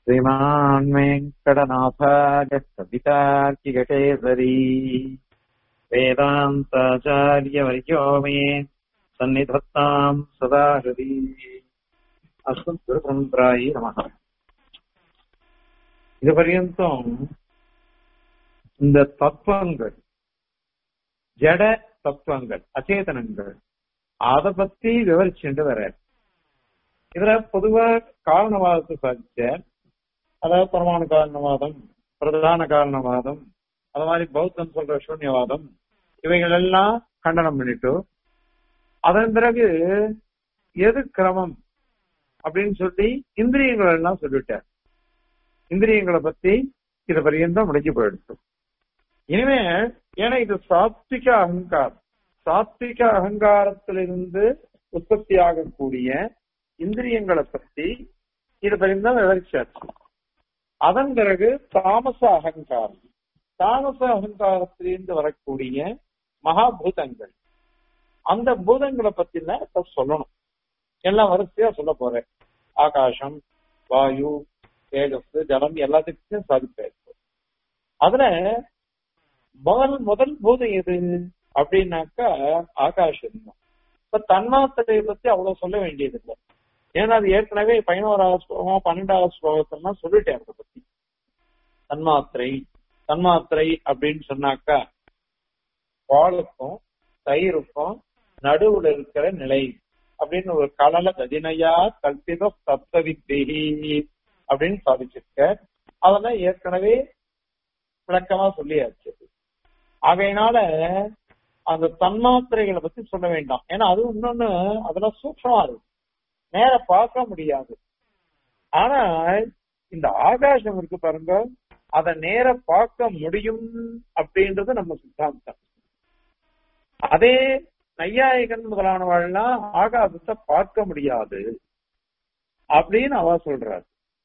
श्रीमान् वेङ्कटनाथाय कवितार्किकटेसरी वेदान्ताचार्यवर्यो मे सन्निधत्ताम् सदा हृदि अस्मत् गुरुपरम्परायै நமः இது பர்யந்தம் இந்த தத்துவங்கள் ஜட தத்துவங்கள் அச்சேதனங்கள் அதை பத்தி விவரிச்சுட்டு வர இதுல பொதுவா காரணவாதத்தை சாதிச்ச அதாவது பரமாணு காரணவாதம் பிரதான காரணவாதம் அது மாதிரி பௌத்தம் சொல்ற சூன்யவாதம் இவைகள் எல்லாம் கண்டனம் பண்ணிட்டு அதன் பிறகு எது கிரமம் அப்படின்னு சொல்லி இந்திரியங்கள் எல்லாம் சொல்லிட்டார் இந்திரியங்களை பத்தி இது பரியந்தம் முடிஞ்சு போயிடுச்சு இனிமே ஏன்னா இது சாத்விக அகங்காரம் சாத்விக அகங்காரத்திலிருந்து உற்பத்தி ஆகக்கூடிய இந்திரியங்களை பத்தி இது பரிந்தம் விவரிச்சாச்சு அதன் பிறகு தாமச அகங்காரம் தாமச அகங்காரத்திலிருந்து வரக்கூடிய மகாபூதங்கள் அந்த பூதங்களை பத்தின இப்ப சொல்லணும் எல்லாம் வரிசையா சொல்ல போறேன் ஆகாசம் வாயு தேஜஸ் ஜலம் எல்லாத்துக்கும் சாதிப்பாரு அதுல முதல் முதல் பூதம் எது அப்படின்னாக்கா ஆகாஷம் இப்ப தன்மாத்திரையை பத்தி அவ்வளவு சொல்ல வேண்டியது இல்லை ஏன்னா அது ஏற்கனவே பதினோராவது ஸ்லோகம் பன்னெண்டாவது ஸ்லோகத்தெல்லாம் சொல்லிட்டேன் அதை பத்தி தன்மாத்திரை தன்மாத்திரை அப்படின்னு சொன்னாக்கா பாலுக்கும் தயிருக்கும் நடுவுல இருக்கிற நிலை அப்படின்னு ஒரு கலல கதினையா கல்பித தத்துவவித்தேகி அப்படின்னு சாதிச்சிருக்க அதெல்லாம் ஏற்கனவே விளக்கமா சொல்லியாச்சு ஆகையினால அந்த தன்மாத்திரைகளை பத்தி சொல்ல வேண்டாம் ஏன்னா அது இன்னொன்னு அதெல்லாம் சூக்ஷமா இருக்கு நேர பார்க்க முடியாது ஆனா இந்த ஆகாசம் இருக்கு பாருங்க அத நேர பார்க்க முடியும் அப்படின்றது நம்ம சித்தாந்தம் அதே நையாயிகன் முதலானவள்லாம் ஆகாசத்தை பார்க்க முடியாது அப்படின்னு அவ சொல்றாரு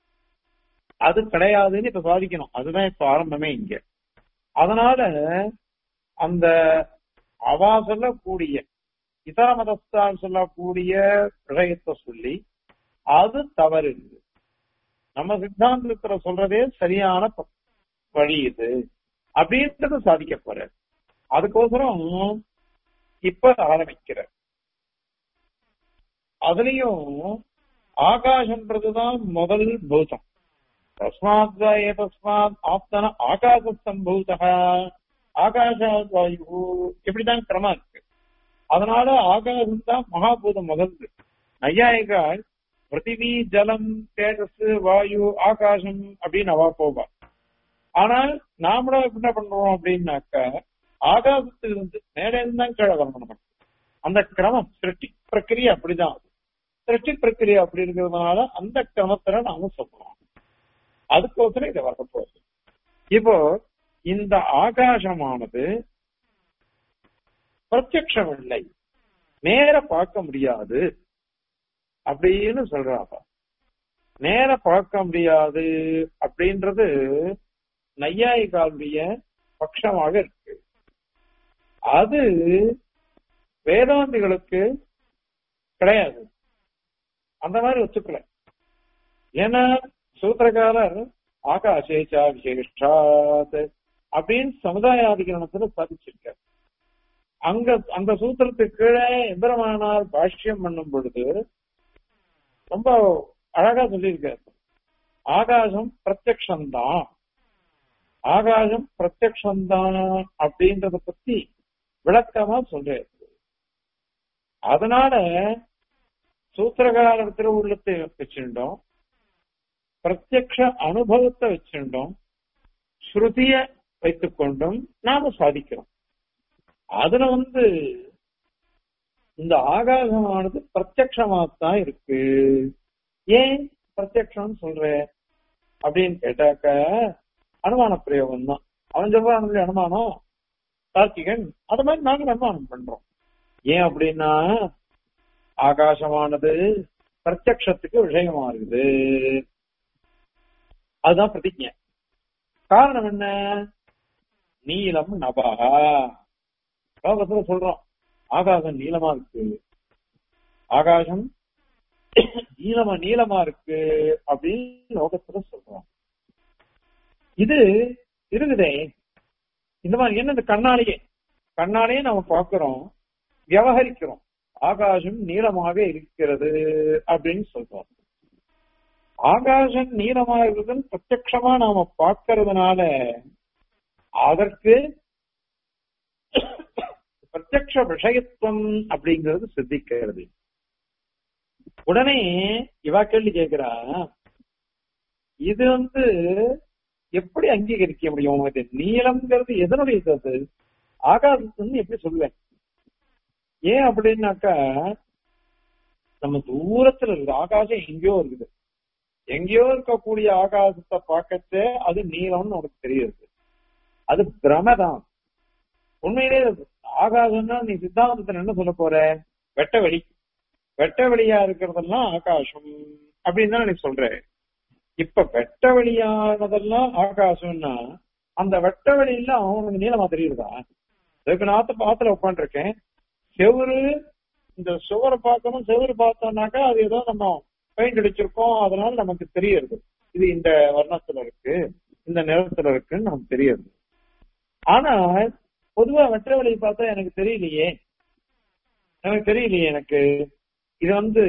அது கிடையாதுன்னு இப்ப சாதிக்கணும் அதுதான் இப்ப ஆரம்பமே இங்க அதனால அந்த அவா சொல்லக்கூடிய இதர மதத்தால் சொல்லக்கூடிய விஷயத்தை சொல்லி அது தவறு நம்ம சித்தாந்தத்துல சொல்றதே சரியான வழி இது அப்படின்றது சாதிக்க போற அதுக்கோசரம் இப்ப ஆரம்பிக்கிற அதுலயும் ஆகாஷன்றதுதான் முதல் பூதம் தஸ்மாத் தஸ்மாத் ஆப்தன ஆகாச சம்பூத ஆகாஷாத் வாயு இப்படிதான் கிரமம் இருக்கு அதனால ஆகாசம் தான் மகாபூதம் முதல்ல நையாயிகால் பிருத்திவி ஜலம் தேஜஸ் வாயு ஆகாசம் அப்படின்னு அவா போவா ஆனால் நாமளும் என்ன பண்றோம் அப்படின்னாக்க ஆகாசத்திலிருந்து மேலே தான் கீழே வரணும் நமக்கு அந்த கிரமம் சிருஷ்டி பிரக்கிரியை அப்படிதான் சிருஷ்டி பிரக்கிரியை அப்படி இருக்கிறதுனால அந்த கிரமத்துல நாம சொல்றோம் அதுக்கோசரம் இதை வர போகுது இப்போ இந்த ஆகாசமானது பிரத்யக்ஷம் இல்லை நேர பார்க்க முடியாது அப்படின்னு சொல்றாங்க நேர பார்க்க முடியாது அப்படின்றது நையாயிகாலுடைய பட்சமாக இருக்கு அது வேதாந்திகளுக்கு கிடையாது அந்த மாதிரி ஒத்துக்கல ஏன்னா சூத்திரகாரர் ஆகாஷேச்சா விசேஷாத் அப்படின்னு சமுதாயாதிகரணத்துல சாதிச்சிருக்கார் அங்க அந்த சூத்திரத்துக்கு கீழே எந்திரமானார் பாஷ்யம் பண்ணும் பொழுது ரொம்ப அழகா சொல்லியிருக்காரு ஆகாசம் பிரத்யக்ஷந்தான் ஆகாசம் பிரத்யக்ஷந்தான் அப்படின்றத பத்தி விளக்கமா சொல்றாரு அதனால சூத்திரகாரர் திருவுள்ளத்தை வச்சுட்டோம் பிரத்யக்ஷ அனுபவத்தை வச்சுட்டோம் ஸ்ருதிய வைத்துக் கொண்டும் நாம சாதிக்கிறோம் அதுல வந்து இந்த ஆகாசமானது பிரத்யக்ஷமாத்தான் இருக்கு ஏன் பிரத்யக்ஷம் சொல்ற அப்படின்னு கேட்டாக்க அனுமான பிரயோகம் தான் அவன் சொல்றான் அனுமானம் கார்த்திகன் அது மாதிரி நாங்க அனுமானம் பண்றோம் ஏன் அப்படின்னா ஆகாசமானது பிரத்யக்ஷத்துக்கு விஷயமா இருக்குது அதுதான் பிரதிஜை காரணம் என்ன நீளம் நபாகா லோகத்துல சொல்றோம் ஆகாசம் நீளமா இருக்கு ஆகாசம் நீளமா நீளமா இருக்கு அப்படின்னு லோகத்துல சொல்றோம் இது இருக்குதே இந்த மாதிரி என்ன இந்த கண்ணாலேயே கண்ணாலேயே நம்ம பார்க்கிறோம் விவகரிக்கிறோம் ஆகாசம் நீளமாக இருக்கிறது அப்படின்னு சொல்றோம் ஆகாசம் நீளமா இருக்குதுன்னு பிரத்யட்சமா நாம பார்க்கறதுனால அதற்கு பிரத்யக்ஷ விஷயத்துவம் அப்படிங்கிறது சித்திக்கிறது உடனே இவா கேள்வி கேட்கிறா இது வந்து எப்படி அங்கீகரிக்க முடியும் இது நீளம்ங்கிறது எதனுடைய அது ஆகாசத்துன்னு எப்படி சொல்லுவேன் ஏன் அப்படின்னாக்கா நம்ம தூரத்துல இருக்குது ஆகாசம் எங்கேயோ இருக்குது எங்கேயோ இருக்கக்கூடிய ஆகாசத்தை பார்க்கச்சே அது நீளம்னு உனக்கு தெரியுது அது பிரமதான் உண்மையிலே ஆகாசம்னா நீ சித்தாந்தத்துல என்ன சொல்ல போற வெட்ட வெளி வெட்ட வெளியா இருக்கிறதெல்லாம் ஆகாசம் அப்படின்னு தான் நீ சொல்ற இப்ப வெட்ட வெளியானதெல்லாம் ஆகாசம்னா அந்த வெட்ட வெளியில அவனுக்கு நீளமா தெரியுதா இதுக்கு நாத்து பாத்துல உட்காந்துருக்கேன் செவுரு இந்த சுவரை பார்க்கணும் செவுரு பார்த்தோம்னாக்கா அது ஏதோ நம்ம பெயிண்ட் அடிச்சிருக்கோம் அதனால நமக்கு தெரியுது இது இந்த வர்ணத்துல இருக்கு இந்த நிறத்துல இருக்குன்னு நமக்கு தெரியுது ஆனா பொதுவா வெற்ற வெளியை பார்த்தா எனக்கு தெரியலையே எனக்கு தெரியலையே எனக்கு இது வந்து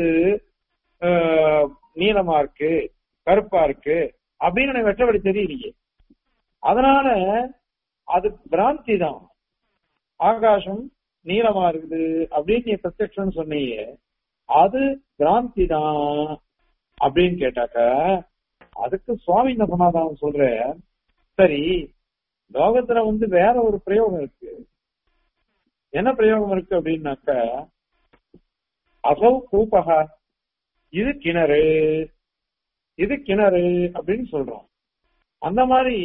நீளமா இருக்கு கருப்பா இருக்கு அப்படின்னு எனக்கு வெற்ற வெளி தெரியலையே அதனால அது பிராந்தி தான் ஆகாசம் நீளமா இருக்குது அப்படின்னு நீ பிரத்யக்ஷம் சொன்னீங்க அது பிராந்தி தான் அப்படின்னு கேட்டாக்க அதுக்கு சுவாமி என்ன பண்ணாதான் சொல்ற சரி லோகத்துல வந்து வேற ஒரு பிரயோகம் இருக்கு என்ன பிரயோகம் இருக்கு அப்படின்னாக்க அசௌ கூப்பகா இது கிணறு இது கிணறு அப்படின்னு சொல்றோம் அந்த மாதிரி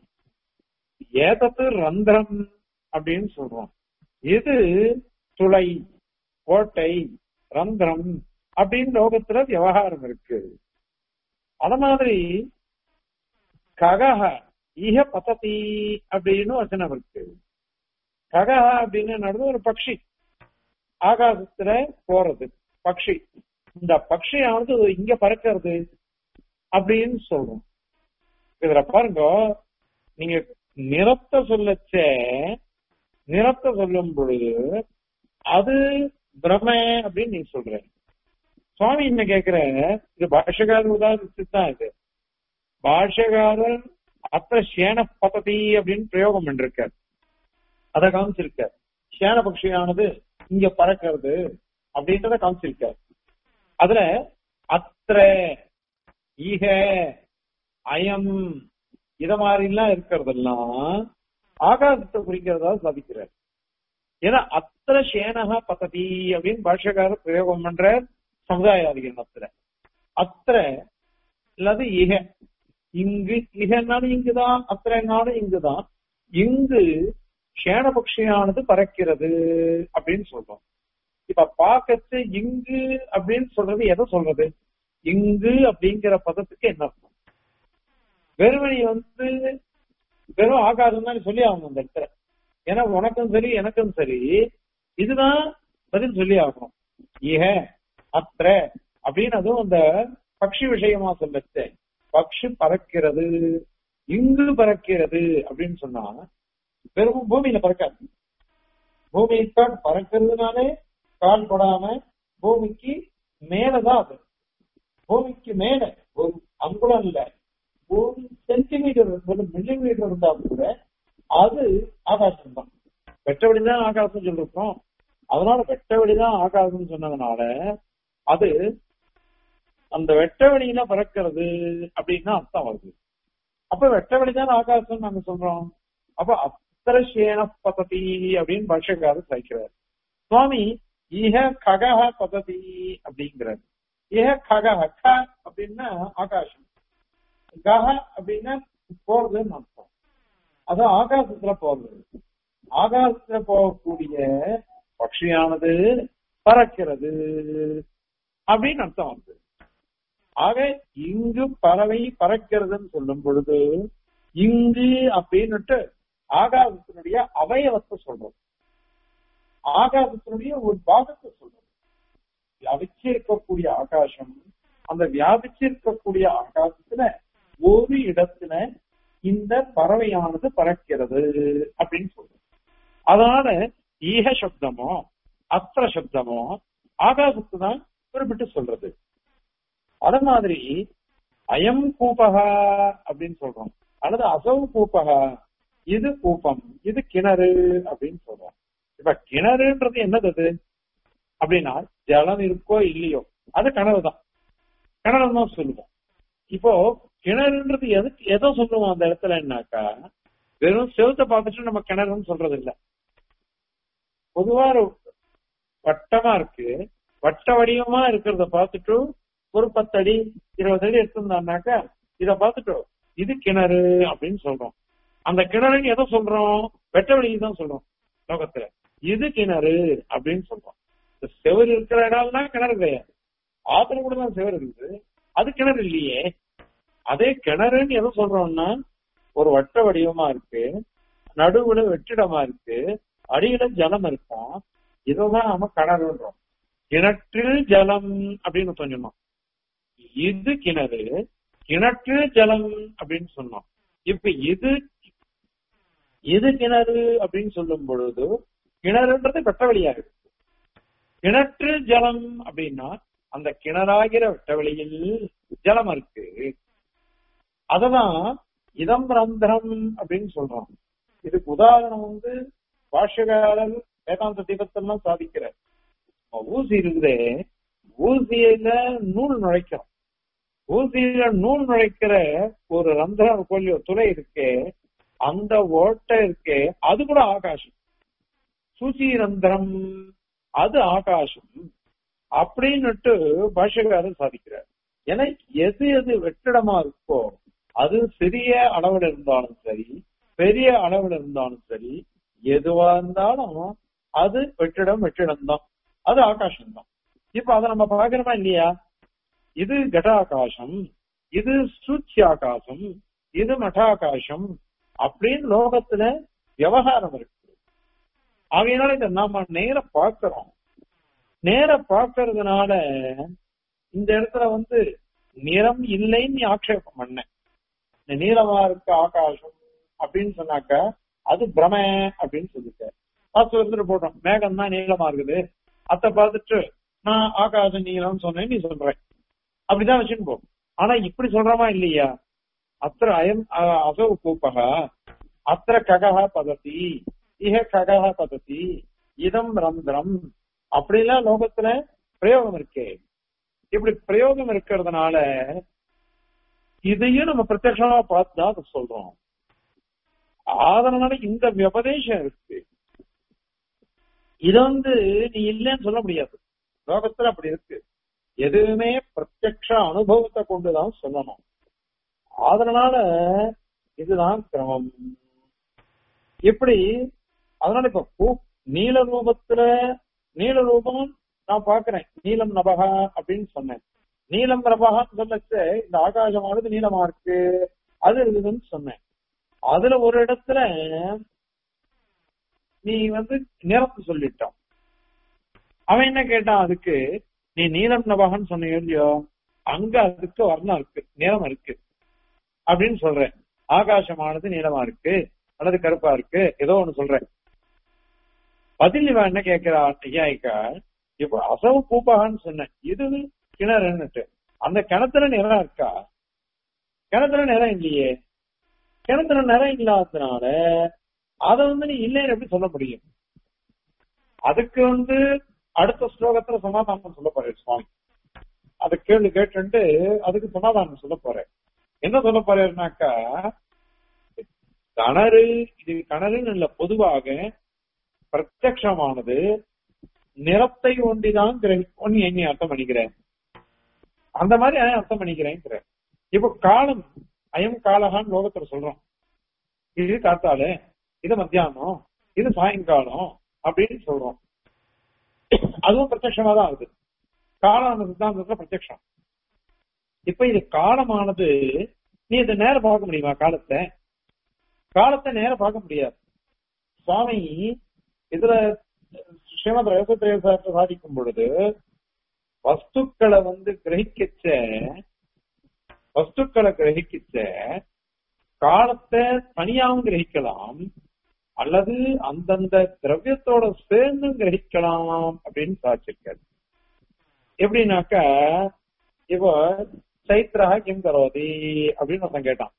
ஏதத்து ரந்திரம் அப்படின்னு சொல்றோம் இது துளை கோட்டை ரந்திரம் அப்படின்னு லோகத்துல விவகாரம் இருக்கு அத மாதிரி ககஹ ஈக பததி அப்படின்னு வச்சனம் இருக்கு ககஹ அப்படின்னு நடந்து ஒரு பக்ஷி ஆகாசத்துல போறது பக்ஷி இந்த பக்ஷியானது இங்க பறக்கிறது அப்படின்னு சொல்றோம் இதுல பாருங்க நீங்க நிறத்தை சொல்லச்சே நிறத்தை சொல்லும் பொழுது அது பிரம அப்படின்னு நீங்க சொல்ற சுவாமி என்ன கேக்குற இது பாஷகாரர் உதாரணத்துக்கு தான் இது பாஷகாரர் அத்த சேன பததி அப்படின்னு பிரயோகம் பண்ணிருக்கார் அதை காமிச்சிருக்கார் சேன பக்ஷியானது இங்க பறக்கிறது அப்படின்றத காமிச்சிருக்கார் அதுல அத்திர ஈக அயம் இத மாதிரி எல்லாம் இருக்கிறதெல்லாம் ஆகாசத்தை குறிக்கிறதா சாதிக்கிறார் ஏன்னா அத்திர சேனகா பததி அப்படின்னு பாஷக்காரர் பிரயோகம் பண்ற சமுதாயாதிகரணத்துல அத்திர இல்லாது இக இங்கு இகனாலும் இங்குதான் அத்திரனாலும் இங்குதான் இங்கு சேனபக்ஷியானது பறக்கிறது அப்படின்னு சொல்றோம் இப்ப பாக்கத்து இங்கு அப்படின்னு சொல்றது எதை சொல்றது இங்கு அப்படிங்கிற பதத்துக்கு என்ன அர்த்தம் வெறுமணி வந்து வெறும் ஆகாசம் தான் சொல்லி ஆகணும் அந்த இடத்துல ஏன்னா உனக்கும் சரி எனக்கும் சரி இதுதான் பதில் சொல்லி ஆகணும் ஈக அத்திர அப்படின்னு அதுவும் அந்த பக்ஷி விஷயமா சொல்லச்சு பக்ஷி பறக்கிறது இங்கு பறக்கிறது அப்படின்னு சொன்னா வெறும் பூமியில பறக்காது பூமிக்கு பறக்கிறதுனாலே கால் படாம பூமிக்கு மேலதான் அது பூமிக்கு மேல ஒரு அங்குலம் இல்ல ஒரு சென்டிமீட்டர் ஒரு மில்லிமீட்டர் இருந்தா கூட அது ஆகாசம் தான் வெட்டவெளிதான் ஆகாசம் சொல்லிருக்கோம் அதனால வெட்டவெளிதான் ஆகாசம் சொன்னதுனால அது அந்த வெட்டவெளியில பறக்கிறது அப்படின்னு அர்த்தம் வருது அப்ப வெட்டவெளிதான் ஆகாசம் நாங்க சொல்றோம் அப்ப அத்தரசேன பததி அப்படின்னு பாஷக்காரர் சைக்கிறார் சுவாமி ஈக ககஹ பததி அப்படிங்கிறார் ஈக ககஹ க அப்படின்னா ஆகாசம் கஹ அப்படின்னா போறதுன்னு அர்த்தம் அது ஆகாசத்துல போறது ஆகாசத்துல போகக்கூடிய பக்ஷியானது பறக்கிறது அப்படின்னு அர்த்தம் வந்து ஆக இங்கு பறவை பறக்கிறதுன்னு சொல்லும் பொழுது இங்கு அப்படின்னுட்டு ஆகாசத்தினுடைய அவயவத்தை சொல்றோம் ஆகாசத்தினுடைய ஒரு பாகத்தை சொல்றோம் வியாபிச்சிருக்கக்கூடிய ஆகாசம் அந்த வியாபிச்சிருக்கக்கூடிய ஆகாசத்துல ஒரு இடத்துல இந்த பறவையானது பறக்கிறது அப்படின்னு சொல்றோம் அதனால ஈக சப்தமோ அஸ்திர சப்தமோ ஆகாசத்தை தான் குறிப்பிட்டு சொல்றது அத மாதிரி அயம் கூப்பகா அப்படின்னு சொல்றோம் அல்லது அசௌ கூப்பகா இது கூப்பம் இது கிணறு அப்படின்னு சொல்றோம் இப்ப கிணறுன்றது என்னது அது அப்படின்னா ஜலம் இருக்கோ இல்லையோ அது கிணறு தான் கிணறு தான் சொல்லுவோம் இப்போ கிணறுன்றது எதுக்கு எதோ சொல்லுவோம் அந்த இடத்துல என்னாக்கா வெறும் செவத்தை பார்த்துட்டு நம்ம கிணறுன்னு சொல்றது இல்ல பொதுவா ஒரு வட்டமா இருக்கு வட்ட வடிவமா இருக்கிறத பார்த்துட்டு ஒரு பத்தடி இருபது அடி எடுத்திருந்தாருனாக்கா இத பார்த்துட்டு இது கிணறு அப்படின்னு சொல்றோம் அந்த கிணறுன்னு எதை சொல்றோம் வெட்ட வழியை தான் சொல்றோம் லோகத்துல இது கிணறு அப்படின்னு சொல்றோம் இந்த செவரு இருக்கிற இடம்னா கிணறு கிடையாது ஆத்துல கூட தான் செவரு இருக்குது அது கிணறு இல்லையே அதே கிணறுன்னு எதை சொல்றோம்னா ஒரு வட்ட வடிவமா இருக்கு நடுவுல வெற்றிடமா இருக்கு அடியில ஜலம் இருக்கும் இதுதான் நம்ம கிணறுன்றோம் கிணற்றில் ஜலம் அப்படின்னு சொன்னோம் இது கிணறு கிணற்று ஜலம் அப்படின்னு சொன்னோம் இப்ப இது இது கிணறு அப்படின்னு சொல்லும் பொழுது கிணறுன்றது வெட்டவெளியா இருக்கு கிணற்று ஜலம் அப்படின்னா அந்த கிணறாகிற வெட்டவெளியில் ஜலம் இருக்கு அததான் இதம் ரந்திரம் அப்படின்னு சொல்றோம் இதுக்கு உதாரணம் வந்து பாஷ்யகாரர் வேதாந்த தீபத்தெல்லாம் சாதிக்கிறார் ஊசி இருக்குதே ஊசியில நூல் நுழைக்கிறோம் ஊசியில நூல் நுழைக்கிற ஒரு ரந்திரம் கொல்லியோ துளை இருக்கே அந்த ஓட்டை இருக்கே அது கூட ஆகாசம் சூசி ரந்திரம் அது ஆகாசம் அப்படின்னுட்டு பாஷகாரர் சாதிக்கிறார் ஏன்னா எது எது வெற்றிடமா இருக்கோ அது சிறிய அளவுல இருந்தாலும் சரி பெரிய அளவுல இருந்தாலும் சரி எதுவா இருந்தாலும் அது வெற்றிடம் வெற்றிடம் தான் அது ஆகாசம் தான் இப்ப அதை நம்ம பாக்குறோமா இல்லையா இது கடாகாசம் இது சூச்சி ஆகாசம் இது மட்டாகாசம் அப்படின்னு லோகத்துல விவகாரம் இருக்கு ஆகையினால இதை நாம நேர பாக்குறோம் நேர பாக்குறதுனால இந்த இடத்துல வந்து நிறம் இல்லைன்னு நீ ஆக்ஷேபம் பண்ண இந்த நீளமா இருக்க ஆகாசம் அப்படின்னு சொன்னாக்க அது பிரம அப்படின்னு சொல்லிட்ட பார்த்து வந்துட்டு போட்டோம் மேகம் தான் நீளமா இருக்குது அத்தை பார்த்துட்டு நான் ஆகாசம் நீளம்னு சொன்னேன் நீ சொல்ற அப்படிதான் வச்சுன்னு போ ஆனா இப்படி சொல்றமா இல்லையா அத்திர அயம் அசௌ கூப்பகா அத்திர ககா பதத்தி இஹ ககா பதத்தி இதம் ரந்திரம் அப்படிலாம் லோகத்துல பிரயோகம் இருக்கே இப்படி பிரயோகம் இருக்கிறதுனால இதையும் நம்ம பிரத்யட்சமா பார்த்து தான் அதை சொல்றோம் அதனால இந்த விபதேசம் இருக்கு இது வந்து நீ இல்லைன்னு சொல்ல முடியாது லோகத்துல அப்படி இருக்கு எதுவுமே பிரத்யக்ஷ அனுபவத்தை கொண்டுதான் சொல்லணும் அதனால இதுதான் கிரமம் எப்படி அதனால இப்ப பூ நீல ரூபத்துல நீல ரூபம் நான் பாக்குறேன் நீலம் நபகா அப்படின்னு சொன்னேன் நீலம் நபகான்னு சொல்லச்சு இந்த ஆகாசமானது நீளமா இருக்கு அது இருக்குதுன்னு சொன்னேன் அதுல ஒரு இடத்துல நீ வந்து நிறத்தை சொல்லிட்டான் அவன் என்ன கேட்டான் அதுக்கு நீ நீலம் நபகன்னு சொன்ன இல்லையோ அங்க அதுக்கு வர்ணம் இருக்கு நிறம் இருக்கு அப்படின்னு சொல்றேன் ஆகாசமானது நீளமா இருக்கு அல்லது கருப்பா இருக்கு ஏதோ ஒண்ணு சொல்றேன் பதில் இவன் என்ன கேட்கிறா ஐயாயிக்கா இப்போ அசவு பூப்பாகன்னு சொன்னேன் இது கிணறுன்னுட்டு அந்த கிணத்துல நிறம் இருக்கா கிணத்துல நிறம் இல்லையே கிணத்துல நிறம் இல்லாததுனால அதை வந்து நீ இல்லைன்னு எப்படி சொல்ல முடியும் அதுக்கு வந்து அடுத்த ஸ்லோகத்துல சமாதானம் சொல்ல போறேன் சுவாமி அது கேள்வி கேட்டு அதுக்கு சமாதானம் சொல்ல போறேன் என்ன சொல்ல போறேன்னாக்கா கணறு இது கணறுன்னு இல்ல பொதுவாக பிரத்யமானது நிறத்தை ஒண்டிதான் ஒன்னு எண்ணி அர்த்தம் பண்ணிக்கிறேன் அந்த மாதிரி அர்த்தம் பண்ணிக்கிறேன் இப்போ காலம் அயம் காலகான்னு லோகத்துல சொல்றோம் இது காத்தால இது மத்தியானம் இது சாயங்காலம் அப்படின்னு சொல்றோம் அதுவும் பிரத்யமா தான் ஆகுது காலம் சித்தாந்தத்துல பிரத்யக்ஷம் இப்ப இது காலமானது நீ இதை நேரம் பார்க்க முடியுமா காலத்தை காலத்தை நேரம் பார்க்க முடியாது சுவாமி இதுல ஸ்ரீமத் ரகசிய சாதிக்கும் பொழுது வஸ்துக்களை வந்து கிரகிக்கச்ச வஸ்துக்களை கிரகிக்கச்ச காலத்தை தனியாவும் கிரகிக்கலாம் அல்லது அந்தந்த திரவியத்தோட சேர்ந்து கிரகிக்கலாம் அப்படின்னு சாட்சிருக்காரு எப்படின்னாக்கா இப்போ சைத்ரா கிம் கரோதி அப்படின்னு ஒருத்தன் கேட்டான்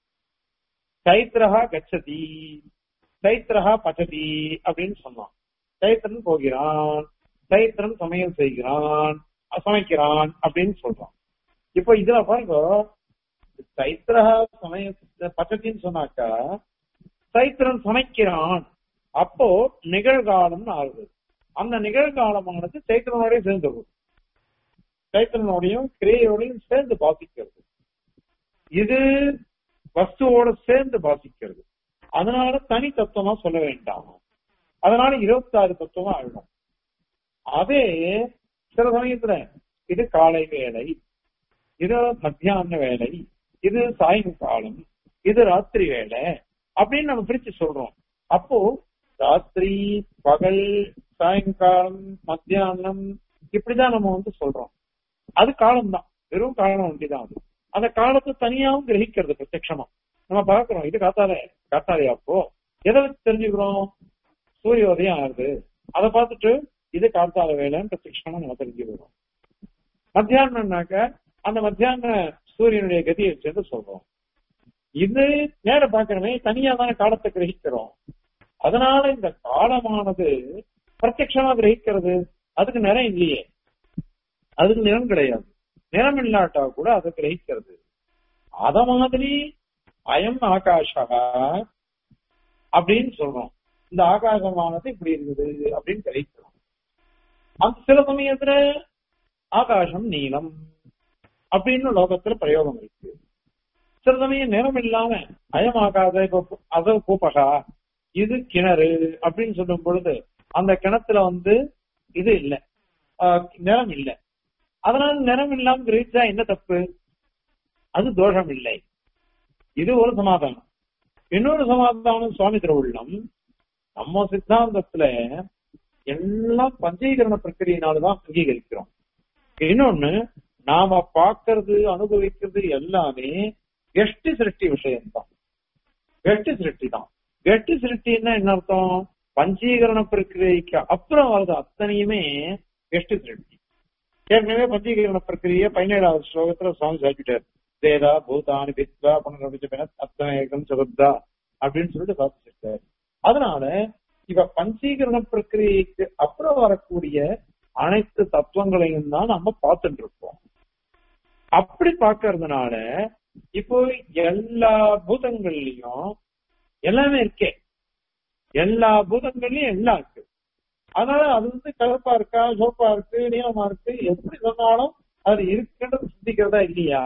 சைத்ரஹா கச்சதி சைத்ரஹா பச்சதி அப்படின்னு சொன்னான் சைத்திரன் போகிறான் சைத்திரன் சமையல் செய்கிறான் சமைக்கிறான் அப்படின்னு சொல்றான் இப்போ இதுல பாருங்க சைத்ரஹா சமய பச்சத்தின்னு சொன்னாக்கா சைத்திரன் சமைக்கிறான் அப்போ நிகழ்காலம்னு ஆகுது அந்த நிகழ்காலமானது சைத்திரனோடய சேர்ந்து சைத்திரனோடையும் கிரியையோடையும் சேர்ந்து பாசிக்கிறது இது வஸ்துவோட சேர்ந்து பாசிக்கிறது அதனால தனி தத்துவமா சொல்ல வேண்டாம் அதனால இருபத்தி ஆறு தத்துவமா ஆயிடும் அதே சில சமயத்துல இது காலை வேலை இது மத்தியான வேலை இது சாயங்காலம் இது ராத்திரி வேலை அப்படின்னு நம்ம பிரிச்சு சொல்றோம் அப்போ ராத்திரி பகல் சாயங்காலம் மத்தியானம் இப்படிதான் நம்ம வந்து சொல்றோம் அது காலம்தான் வெறும் காலம் ஒன்றிதான் அது அந்த காலத்தை தனியாவும் கிரகிக்கிறது பிரத்யட்சமா நம்ம பாக்குறோம் இது காத்தாலே காத்தாலையா அப்போ எதை வச்சு தெரிஞ்சுக்கிறோம் சூரியோதயம் ஆகுது அதை பார்த்துட்டு இது காத்தால வேலைன்னு பிரத்யட்சமா நம்ம தெரிஞ்சுக்கிறோம் மத்தியானம்னாக்க அந்த மத்தியான சூரியனுடைய கதியை வச்சு சொல்றோம் இது நேர பாக்கிறமே தனியா தானே காலத்தை கிரகிக்கிறோம் அதனால இந்த காலமானது பிரத்யட்சமா கிரகிக்கிறது அதுக்கு நிறம் இல்லையே அதுக்கு நிறம் கிடையாது நிறம் இல்லாட்டா கூட அதை கிரகிக்கிறது அத மாதிரி அயம் ஆகாஷா அப்படின்னு சொல்றோம் இந்த ஆகாசமானது இப்படி இருக்குது அப்படின்னு கிரகிக்கிறோம் அந்த சில சமயத்துல ஆகாசம் நீளம் அப்படின்னு லோகத்துல பிரயோகம் இருக்கு சில சமயம் நிறம் இல்லாம அயமாகாத இப்ப அத கூப்பகா இது கிணறு அப்படின்னு சொல்லும் பொழுது அந்த கிணத்துல வந்து இது இல்ல நிறம் இல்லை அதனால நிறம் இல்லாம கிரகிச்சா என்ன தப்பு அது தோஷம் இல்லை இது ஒரு சமாதானம் இன்னொரு சமாதானம் சுவாமி திருவுள்ளம் நம்ம சித்தாந்தத்துல எல்லாம் பஞ்சீகரண பிரக்கிரியினாலதான் அங்கீகரிக்கிறோம் இன்னொன்னு நாம பாக்குறது அனுபவிக்கிறது எல்லாமே எஷ்டி சிருஷ்டி விஷயம்தான் வெட்டி சிருஷ்டி தான் வெட்டி சிருஷ்டின்னா என்ன அர்த்தம் பஞ்சீகரண பிரக்கிரிக்கு அப்புறம் வருது அத்தனையுமே எஷ்டி சிருஷ்டி ஏற்கனவே பஞ்சீகரண பிரக்கிரிய பதினேழாவது ஸ்லோகத்துல சுவாமி சாப்பிட்டார் தேதா பூதானி வித்வா புனரபிச்ச அத்தமேகம் சதுர்தா அப்படின்னு சொல்லிட்டு சாப்பிட்டார் அதனால இவ பஞ்சீகரண பிரக்கிரியைக்கு அப்புறம் வரக்கூடிய அனைத்து தத்துவங்களையும் தான் நம்ம பார்த்துட்டு இருப்போம் அப்படி பார்க்கறதுனால இப்போ எல்லா பூதங்கள்லயும் எல்லாமே இருக்கே எல்லா பூதங்கள்லயும் எல்லாம் இருக்கு அதனால அது வந்து கருப்பா இருக்கா சோப்பா இருக்கு நீளமா இருக்கு எப்படி சொன்னாலும் அது இருக்குன்றது சிந்திக்கிறதா இல்லையா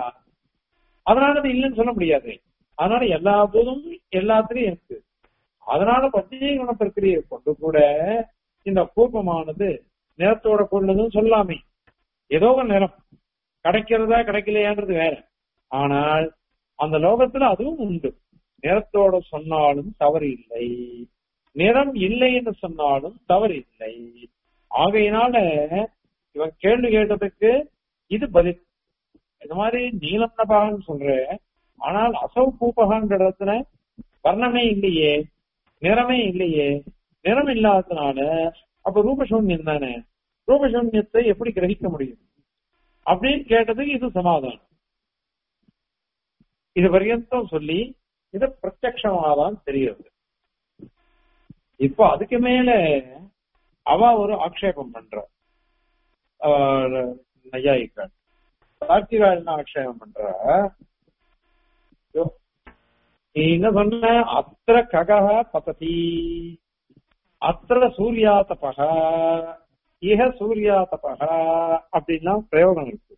அதனால அது இல்லைன்னு சொல்ல முடியாது அதனால எல்லா பூதமும் எல்லாத்துலயும் இருக்கு அதனால பஞ்சீகரண பிரக்கிரியை கொண்டு கூட இந்த கூப்பமானது நிறத்தோட கொண்டதுன்னு சொல்லாமே ஏதோ ஒரு நிறம் கிடைக்கிறதா கிடைக்கலையான்றது வேற ஆனால் அந்த லோகத்துல அதுவும் உண்டு நிறத்தோட சொன்னாலும் தவறு இல்லை நிறம் இல்லைன்னு சொன்னாலும் தவறு இல்லை ஆகையினால இவன் கேள்வி கேட்டதுக்கு இது பதில் இந்த மாதிரி நீலம் நபாகன்னு சொல்ற ஆனால் அசௌ பூபகான்ற இடத்துல வர்ணமே இல்லையே நிறமே இல்லையே நிறம் இல்லாததுனால அப்ப ரூபசூன்யம் தானே ரூபசூன்யத்தை எப்படி கிரகிக்க முடியும் அப்படின்னு கேட்டதுக்கு இது சமாதானம் இது பர்யந்தம் சொல்லி இது பிரத்யமாதான் தெரியுது இப்போ அதுக்கு மேல அவ ஒரு ஆக்ஷேபம் பண்ற நையாயிக்காள் கார்த்திகா என்ன ஆக்ஷேபம் பண்ற நீ என்ன சொன்ன அத்திர ககா பததி அத்திர சூர்யா தபக இஹ சூர்யா தபக அப்படின்லாம் பிரயோகம் இருக்கு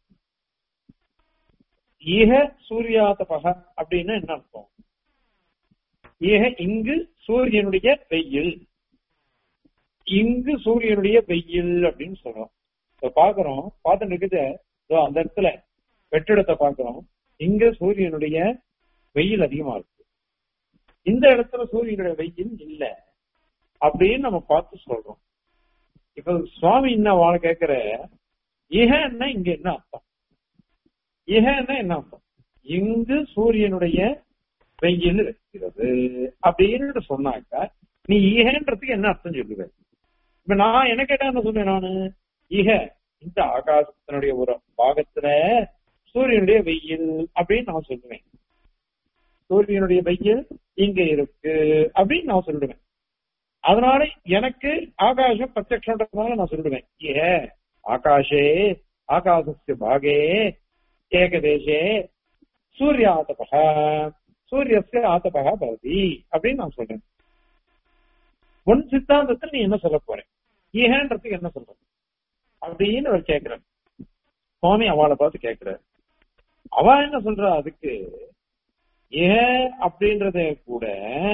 ஈக சூர்யா தபக அப்படின்னா என்ன அர்த்தம் ஈக இங்கு சூரியனுடைய வெயில் இங்கு சூரியனுடைய வெயில் அப்படின்னு சொல்றோம் இப்ப பாக்குறோம் பார்த்துட்டு இருக்குது அந்த இடத்துல வெற்றிடத்தை பாக்குறோம் இங்க சூரியனுடைய வெயில் அதிகமா இருக்கு இந்த இடத்துல சூரியனுடைய வெயில் இல்ல அப்படின்னு நம்ம பார்த்து சொல்றோம் இப்ப சுவாமி என்ன வாழ கேக்குற இகன்னா இங்க என்ன அர்த்தம் இகன்னா என்ன அர்த்தம் இங்கு சூரியனுடைய வெயில் இருக்கிறது அப்படின்னு சொன்னாக்கா நீ ஈகன்றதுக்கு என்ன அர்த்தம் சொல்லுவேன் இப்ப நான் என்ன கேட்டா என்ன சொன்னேன் நானு ஈக இந்த ஆகாசத்தினுடைய ஒரு பாகத்துல சூரியனுடைய வெயில் அப்படின்னு நான் சொல்லுவேன் சூரியனுடைய வெயில் இங்க இருக்கு அப்படின்னு நான் சொல்லுவேன் அதனால எனக்கு ஆகாசம் பிரத்யக்ஷன்றதுனால நான் சொல்லுவேன் ஏ ஆகாஷே ஆகாசஸ்ய பாகே ஏகதேசே சூரிய ஆத்தபக சூரியஸ்ய ஆத்தபக பவதி அப்படின்னு நான் சொல்றேன் உன் சித்தாந்தத்தில் நீ என்ன சொல்ல போற ஏன்றதுக்கு என்ன சொல்ற அப்படின்னு அவர் கேட்கிறார் சுவாமி அவளை பார்த்து கேட்கிறார் அவ என்ன சொல்றா அதுக்கு ஏன் அப்படின்றத கூட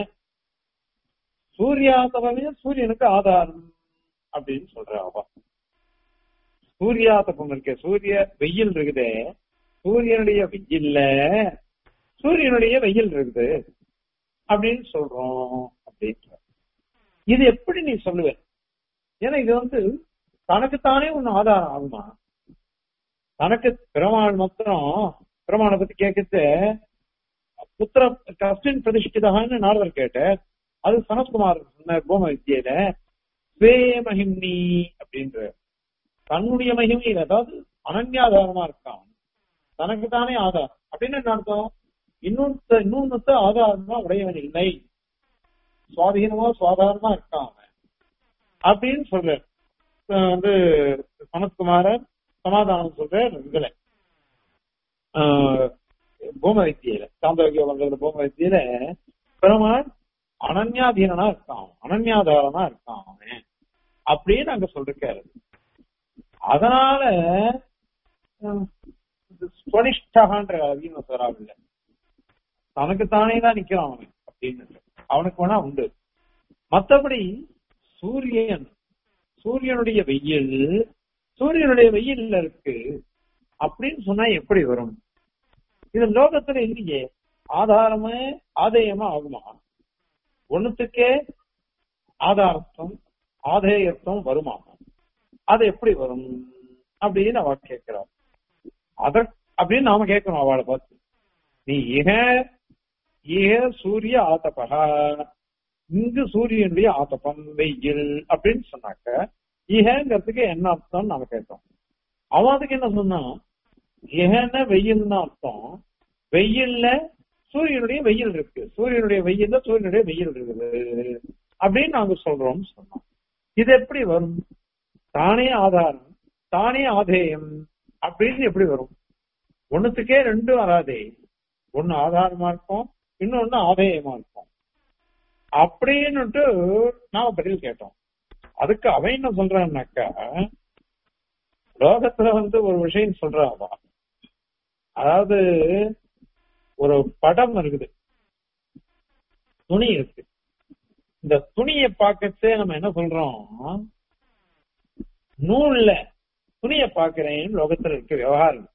சூரியாதபமே சூரியனுக்கு ஆதாரம் அப்படின்னு சொல்ற அவ சூரியாதபம் இருக்க சூரிய வெயில் இருக்குதே சூரியனுடைய வெயில்ல சூரியனுடைய வெயில் இருக்குது அப்படின்னு சொல்றோம் அப்படின்ற இது எப்படி நீ சொல்லுவ ஏன்னா இது வந்து தனக்குத்தானே ஒண்ணு ஆதாரம் ஆகுமா தனக்கு பெருமாள் மாத்திரம் பெருமாளை பத்தி கேட்கறது புத்திர கஸ்டின் பிரதிஷ்டிதான்னு நாரதர் கேட்ட அது சனத்குமார் சொன்ன கோம வித்தியில ஸ்வே மகிம்னி அப்படின்ற தன்னுடைய மகிமையில் அதாவது அனன்யாதாரமா இருக்கான் தனக்கு தானே ஆதாரம் அப்படின்னு என்ன அர்த்தம் இன்னொருத்த இன்னொன்னு ஆதாரமா உடையவன் இல்லை சுவாதீனமா சுவாதாரமா இருக்கான் அவன் அப்படின்னு சொல்ற வந்து சனத்குமாரர் சமாதானம் சொல்ற இதுல பூம வித்தியில சாந்தோக்கிய வர்றதுல பூம வித்தியில பெருமாள் அனன்யாதீனனா இருக்கான் அனன்யாதாரனா இருக்கான் அவன் அப்படின்னு அங்க சொல்லிருக்காரு அதனால ஸ்வனிஷ்டகான்ற அதிகம் சொல்றாங்கல்ல தனக்கு தானே தான் நிக்கிறான் அவன் அப்படின்னு அவனுக்கு வேணா உண்டு மத்தபடி சூரியன் சூரியனுடைய வெயில் சூரியனுடைய வெயில்ல இருக்கு அப்படின்னு சொன்னா எப்படி வரும் இது லோகத்துல இல்லையே ஆதாரமே ஆதேயமா ஆகுமா ஒண்ணுத்துக்கே ஆதாரத்துவம் ஆதேயத்துவம் வருமா அது எப்படி வரும் அப்படின்னு அவ கேட்கிறார் அத அப்படின்னு நாம கேட்கணும் அவளை பார்த்து நீ இக இக சூரிய ஆத்தபகா இங்கு சூரியனுடைய ஆத்தப்பம் வெயில் அப்படின்னு சொன்னாக்க இகங்கிறதுக்கு என்ன அர்த்தம் நாம கேட்டோம் அவன் அதுக்கு என்ன சொன்னா இகன வெயில்னு அர்த்தம் வெயில்ல சூரியனுடைய வெயில் இருக்கு சூரியனுடைய வெயில்ல சூரியனுடைய வெயில் இருக்குது அப்படின்னு நாங்க சொல்றோம் சொன்னோம் இது எப்படி வரும் தானே ஆதாரம் தானே ஆதேயம் அப்படின்னு எப்படி வரும் ஒண்ணுத்துக்கே ரெண்டும் வராதே ஒண்ணு ஆதாரமா இருக்கும் இன்னொன்னு ஆதேயமா இருக்கும் அப்படின்னுட்டு நாம பதில் கேட்டோம் அதுக்கு அவன் என்ன சொல்றான்னாக்கா லோகத்துல வந்து ஒரு விஷயம் சொல்றாவா அதாவது ஒரு படம் இருக்குது துணி இருக்கு இந்த துணியை பார்க்கச்சே நம்ம என்ன சொல்றோம் நூல்ல துணியை பாக்குறேன்னு லோகத்துல இருக்க விவகாரம் இருக்கு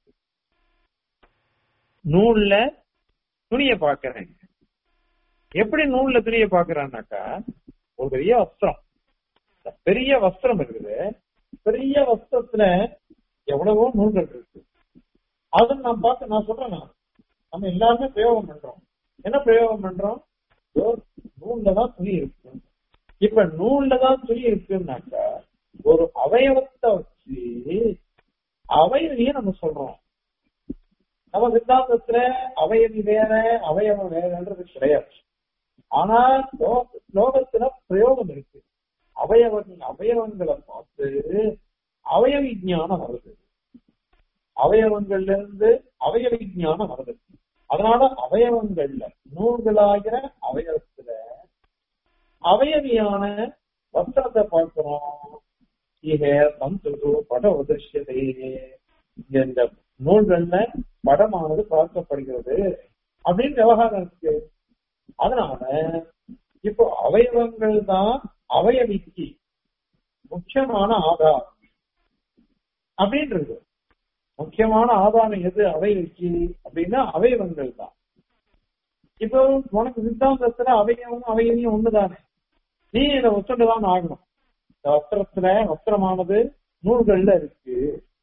நூல்ல துணியை பாக்குறேன் எப்படி நூல்ல துணியை பாக்குறான்னாக்கா ஒரு பெரிய வஸ்திரம் பெரிய வஸ்திரம் இருக்குது பெரிய வஸ்திரத்துல எவ்வளவோ நூல்கள் இருக்கு அது நான் பார்த்து நான் சொல்றேன் நான் நம்ம எல்லாருமே பிரயோகம் பண்றோம் என்ன பிரயோகம் பண்றோம் நூல்ல தான் துணி இருக்கு இப்ப நூல்ல தான் துணி இருக்குன்னாக்கா ஒரு அவயவத்தை வச்சு அவயவிய நம்ம சொல்றோம் நம்ம சித்தாந்தத்துல அவயவி வேற அவயவம் வேறன்றது கிடையாது ஆனா லோகத்துல பிரயோகம் இருக்கு அவயவன் அவயவங்களை பார்த்து அவயவ விஞ்ஞானம் வருது அவயவங்கள்ல இருந்து அவயவ விஞ்ஞானம் வருது அதனால அவயவங்கள்ல நூல்களாகிற அவயவத்துல அவயவியான வஸ்திரத்தை பார்க்கிறோம் இக சந்து பட உதிர்ஷதை இந்த நூல்கள்ல படமானது பார்க்கப்படுகிறது அப்படின்னு விவகாரம் இருக்கு அதனால இப்போ அவயவங்கள் தான் அவயவிக்கு முக்கியமான ஆதாரம் அப்படின்றது முக்கியமான ஆதாரம் எது அவயவிக்கு அப்படின்னா அவயவங்கள் தான் இப்போ உனக்கு சித்தாந்தத்துல அவயவம் அவயவியும் ஒண்ணுதானே நீ இதை ஒத்துண்டுதான் ஆகணும் இந்த வஸ்திரத்துல வஸ்திரமானது நூல்கள்ல இருக்கு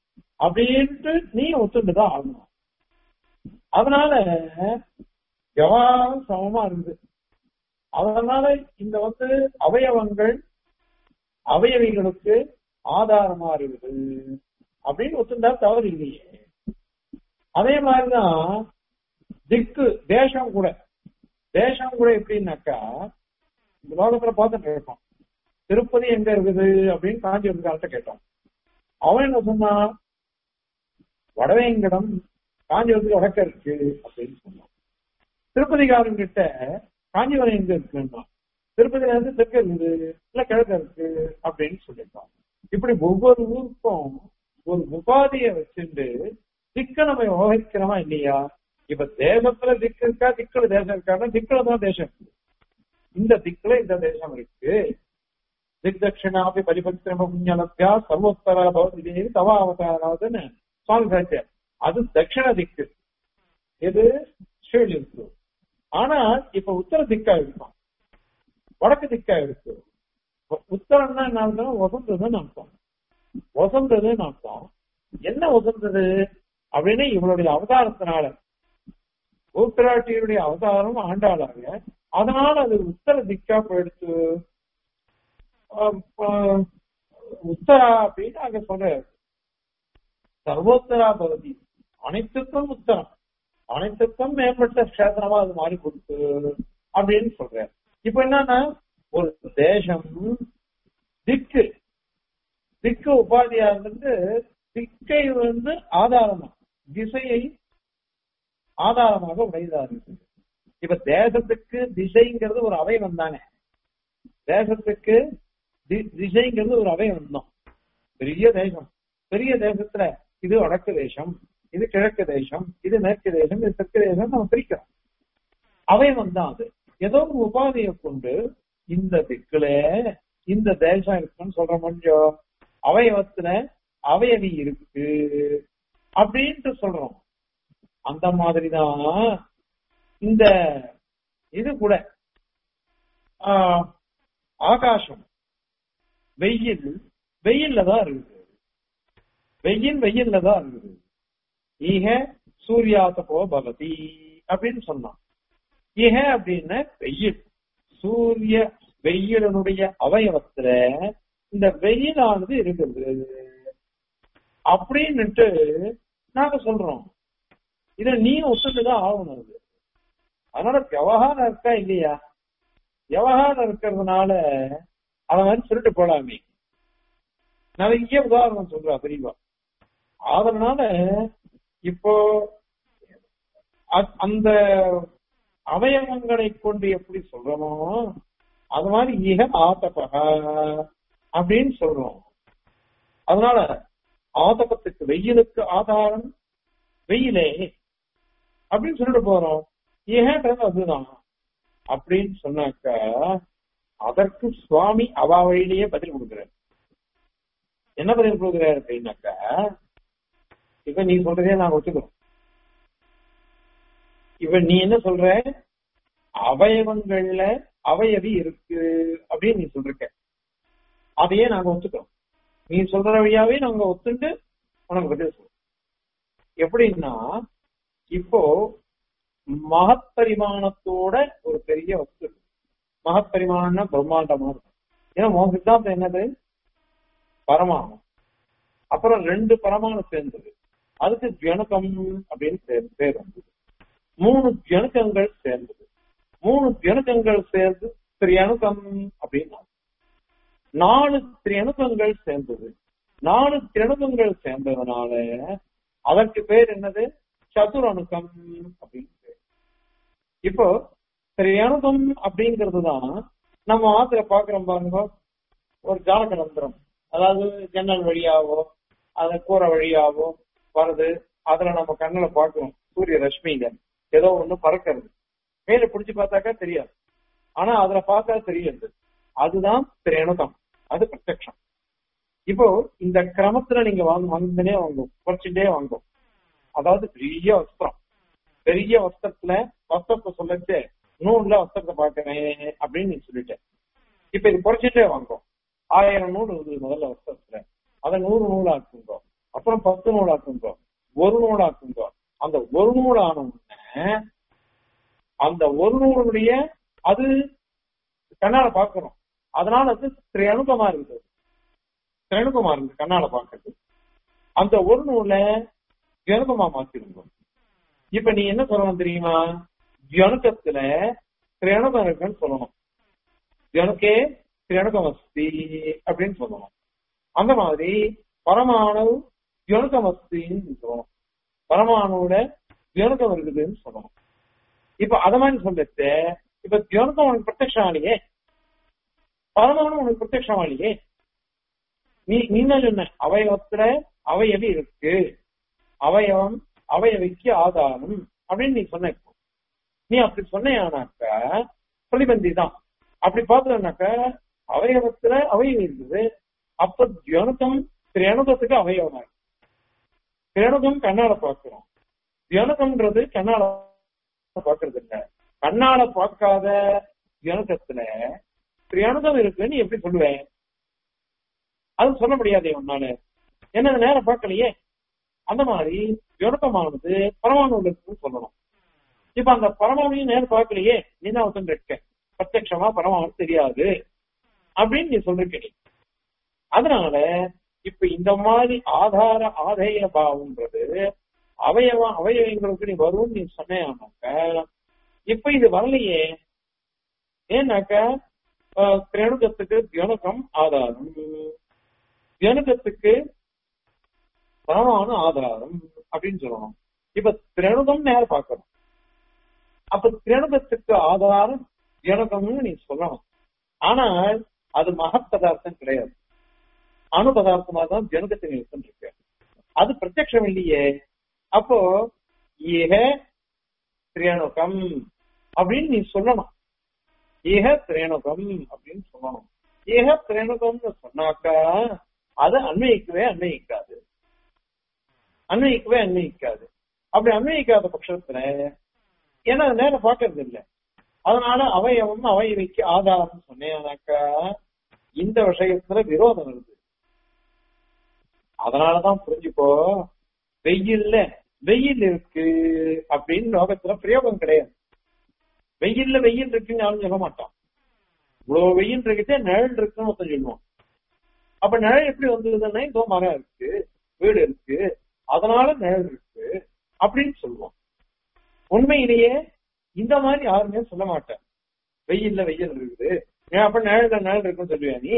அப்படின்ட்டு நீ ஒத்துண்டுதான் ஆகணும் அதனால விவகாரம் சமமா இருக்குது அதனால இந்த வந்து அவயவங்கள் அவயவிகளுக்கு ஆதாரமா இருக்குது அப்படின்னு ஒத்துண்டா தவறு இல்லையே அதே மாதிரிதான் திக்கு தேசம் கூட தேசம் கூட எப்படின்னாக்கா இந்த லோகத்துல பார்த்துட்டு இருக்கோம் திருப்பதி எங்க இருக்குது அப்படின்னு காஞ்சிபுரத்துக்கார்ட்ட கேட்டோம் அவன் என்ன சொன்னான் வடவேங்கடம் காஞ்சிபுரத்துக்கு வடக்க இருக்கு அப்படின்னு சொன்னான் திருப்பதிக்காரன் கிட்ட காஞ்சிபுரம் எங்க இருக்குன்னா திருப்பதியில இருந்து தெற்கு இருக்குது இல்ல கிழக்க இருக்கு அப்படின்னு சொல்லியிருக்கான் இப்படி ஒவ்வொரு ஊருக்கும் ஒரு உபாதியை வச்சுட்டு திக்க நம்ம விவகரிக்கிறோமா இல்லையா இப்ப தேசத்துல திக்கு இருக்கா திக்குல தேசம் இருக்கான்னா திக்குல தான் தேசம் இருக்கு இந்த திக்குல இந்த தேசம் இருக்கு திக் தட்சிணாபி பரிபக்திரம புண்ணியலப்யா சர்வோத்தரா பவதி தவா அவதாராதுன்னு சுவாமி சாச்சியார் அது தட்சிண திக்கு இது ஸ்ரீலிங்கு ஆனா இப்ப உத்தர திக்கா இருக்கும் வடக்கு திக்கா இருக்கு உத்தரம்னா என்ன அர்த்தம் வசந்ததுன்னு அர்த்தம் வசந்ததுன்னு அர்த்தம் என்ன வசந்தது அப்படின்னு இவளுடைய அவதாரத்தினால ஊத்தராட்டியுடைய அவதாரம் ஆண்டாளாக அதனால அது உத்தர திக்கா போயிடுச்சு உத்தரா அப்படின்னு அங்க சொல்றாரு சர்வோத்தரா பகுதி அனைத்துக்கும் உத்தரம் அனைத்துக்கும் மேம்பட்ட கஷேத்திரமா அது மாறி கொடுத்து அப்படின்னு சொல்றாரு இப்ப என்னன்னா ஒரு தேசம் திக்கு திக்கு உபாதியா இருந்து திக்கை வந்து ஆதாரமா திசையை ஆதாரமாக உடையதா இருக்கு இப்ப தேசத்துக்கு திசைங்கிறது ஒரு அவயவம் தானே தேசத்துக்கு திசைங்கிறது ஒரு அவயவம் தான் பெரிய தேசம் பெரிய தேசத்துல இது வடக்கு தேசம் இது கிழக்கு தேசம் இது மேற்கு தேசம் இது தெற்கு தேசம் நம்ம பிரிக்கிறோம் அவயவம் தான் அது ஏதோ ஒரு உபாதியை கொண்டு இந்த திக்குல இந்த தேசம் இருக்குன்னு சொல்ற முடியும் அவயவத்துல அவயவி இருக்கு அப்படின்ட்டு சொல்றோம் அந்த மாதிரிதான் இந்த இது கூட ஆகாசம் வெயில் வெயில்ல தான் இருக்குது வெயில் வெயில்ல தான் இருக்குது ஈக சூர்யாசபோ பகதி அப்படின்னு சொன்னான் ஈக அப்படின்னா வெயில் சூரிய வெயிலனுடைய அவயவத்துல இந்த வெயிலானது இருக்குது அப்படின்னுட்டு நாங்க சொல்றோம் இத நீ ஒத்துட்டுதான் ஆகணும் அது அதனால விவகாரம் இருக்கா இல்லையா விவகாரம் இருக்கிறதுனால அத மாதிரி சொல்லிட்டு போலாமே நிறைய உதாரணம் சொல்றா பெரியவா அதனால இப்போ அந்த அவயவங்களை கொண்டு எப்படி சொல்றோமோ அது மாதிரி ஈக ஆத்தபக அப்படின்னு சொல்றோம் அதனால ஆதபத்துக்கு வெயிலுக்கு ஆதாரம் வெயிலே அப்படின்னு சொல்லிட்டு போறோம் ஏன்றது அதுதான் அப்படின்னு சொன்னாக்க அதற்கு சுவாமி அவா வழியிலேயே பதில் கொடுக்கிறார் என்ன பதில் கொடுக்கிறார் அப்படின்னாக்கா இப்ப நீ சொல்றதே நாங்க ஒத்துக்கிறோம் இப்ப நீ என்ன சொல்ற அவயவங்கள்ல அவயவி இருக்கு அப்படின்னு நீ சொல்றிருக்க அதையே நாங்க ஒத்துக்கிறோம் நீ சொல்ற வழியாவே நாங்க ஒத்துண்டு உனக்கு பதில் சொல்றோம் எப்படின்னா இப்போ மகப்பரிமாணத்தோட ஒரு பெரிய வஸ்து மகப்பரிமாணம்னா பிரம்மாண்டமா இருக்கும் ஏன்னா உன் சித்தாந்தம் என்னது பரமாணம் அப்புறம் ரெண்டு பரமாணம் சேர்ந்தது அதுக்கு ஜனகம் அப்படின்னு பேர் பேர் வந்தது மூணு ஜனகங்கள் சேர்ந்தது மூணு ஜனகங்கள் சேர்ந்து திரியணுகம் அப்படின்னா நாலு திரியணுகங்கள் சேர்ந்தது நாலு திரணுகங்கள் சேர்ந்ததுனால அதற்கு பேர் என்னது சதுரணுக்கம் அப்படின்னு பேர் இப்போ திரியணுகம் அப்படிங்கிறது தான் நம்ம ஆத்துல பாக்குறோம் பாருங்க ஒரு ஜாலகலந்திரம் அதாவது ஜன்னல் வழியாவோ அது கூரை வழியாவோ வருது அதுல நம்ம கண்ணுல பாக்குறோம் சூரிய ரஷ்மியில ஏதோ ஒண்ணு பறக்கிறது மேல பிடிச்சு பார்த்தாக்கா தெரியாது ஆனா அதுல பார்த்தா தெரியாது அதுதான் திரேணுகம் அது பிரத்யக்ஷம் இப்போ இந்த கிரமத்துல நீங்க வாங்க வாங்கினே வாங்கும் குறைச்சுட்டே வாங்கும் அதாவது பெரிய வஸ்திரம் பெரிய வஸ்திரத்துல வஸ்திரத்தை சொல்லச்சு நூல்ல வஸ்திரத்தை பாக்குறேன் அப்படின்னு நீ சொல்லிட்ட இப்ப இது குறைச்சிட்டே வாங்கும் ஆயிரம் நூல் இருக்குது முதல்ல வஸ்திரத்துல அதை நூறு நூல் ஆக்குங்க அப்புறம் பத்து நூலாக்குங்க ஒரு நூலாக்குங்க அந்த ஒரு நூல் ஆன உடனே அந்த ஒரு நூலுடைய அது கண்ணால பாக்குறோம் அதனால அது திரையணுகமா இருக்குது திரையணுகமா இருக்கு கண்ணால பாக்குறது அந்த ஒரு நூலை ஜனகமா மாத்திருந்தோம் இப்ப நீ என்ன சொல்லணும் தெரியுமா ஜனகத்துல திரையணுகம் இருக்குன்னு சொல்லணும் ஜனக்கே திரையணுகம் அஸ்தி அப்படின்னு சொல்லணும் அந்த மாதிரி பரமாணு ஜனகம் அஸ்தின்னு சொல்லணும் பரமாணுவோட ஜனகம் இருக்குதுன்னு சொல்லணும் இப்ப அத மாதிரி சொல்லிட்டு இப்ப ஜனகம் உனக்கு பிரத்யக்ஷம் ஆலையே பரமாணு உனக்கு பிரத்யக்ஷம் ஆலையே நீ நீ என்ன சொன்ன அவயவத்துல அவயவி இருக்கு அவயவம் அவயவிக்கு ஆதாரம் அப்படின்னு நீ சொன்ன இப்போ. நீ அப்படி சொன்னேனாக்க பிரதிபந்தி தான் அப்படி பார்த்தோம்னாக்க அவயவத்துல அவயவி இருக்குது அப்ப தியானத்தம் திரேணுகத்துக்கு அவயவமா இருக்கு திரேணுகம் கண்ணால பார்க்கிறோம் தியானகம்ன்றது கண்ணால பாக்குறது இல்ல கண்ணால பார்க்காத தியானகத்துல திரேணுகம் இருக்குன்னு எப்படி சொல்லுவேன் அது சொல்ல முடியாதே உன்னால என்ன அது நேரம் பார்க்கலையே அந்த மாதிரி தியானகமானது பரமாணு இருக்குன்னு சொல்லணும் இப்ப அந்த பரமாவையும் நேரம் பார்க்கலையே நீ தான் ஒருத்தன் இருக்க பிரத்யட்சமா பரமானு தெரியாது அப்படின்னு நீ சொல்லிருக்க நீ அதனால இப்ப இந்த மாதிரி ஆதார ஆதேய பாவம்ன்றது அவயவம் அவயவங்களுக்கு நீ வரும்னு நீ சொன்னேன்னாக்க இப்ப இது வரலையே ஏன்னாக்க ஆஹ், திரேணுகத்துக்கு தியனுகம் ஆதாரம் தியனுகத்துக்கு பரமானு ஆதாரம் அப்படின்னு சொல்லணும் இப்ப திரேணுகம் நேரம் பார்க்கணும் அப்ப திரேணுகத்துக்கு ஆதாரம் தியனுகம்னு நீ சொல்லணும் ஆனால் அது மகத் பதார்த்தம் கிடையாது அணு பதார்த்தமா தான் ஜனகத்தை நீ இருக்கு அது பிரத்யக்ஷம் இல்லையே அப்போ ஏக திரேணுகம் அப்படின்னு நீ சொல்லணும் ஏக திரேணுகம் அப்படின்னு சொல்லணும் ஏக திரேணுகம்னு சொன்னாக்கா அது அன்வயிக்கவே அன்வயிக்காது அன்வயிக்கவே அன்வயிக்காது அப்படி அன்வயிக்காத பட்சத்துல ஏன்னா அது நேரம் பார்க்கறது இல்லை அதனால அவயவம் அவயவிக்கு ஆதாரம் சொன்னேனாக்கா இந்த விஷயத்துல விரோதம் வருது அதனாலதான் புரிஞ்சுக்கோ வெயில்ல வெயில் இருக்கு அப்படின்னு லோகத்துல பிரயோகம் கிடையாது வெயில்ல வெயில் இருக்குன்னு யாரும் சொல்ல மாட்டான் இவ்வளவு வெயில் இருக்குதே நிழல் இருக்குன்னு ஒருத்தன் சொல்லுவான் அப்ப நிழல் எப்படி வந்ததுன்னா இதோ மரம் இருக்கு வீடு இருக்கு அதனால நிழல் இருக்கு அப்படின்னு சொல்லுவோம் உண்மையிலேயே இந்த மாதிரி யாருமே சொல்ல மாட்டேன் வெயில்ல வெயில் இருக்குது ஏன் அப்ப நிழல்ல நிழல் இருக்குன்னு சொல்லுவியா நீ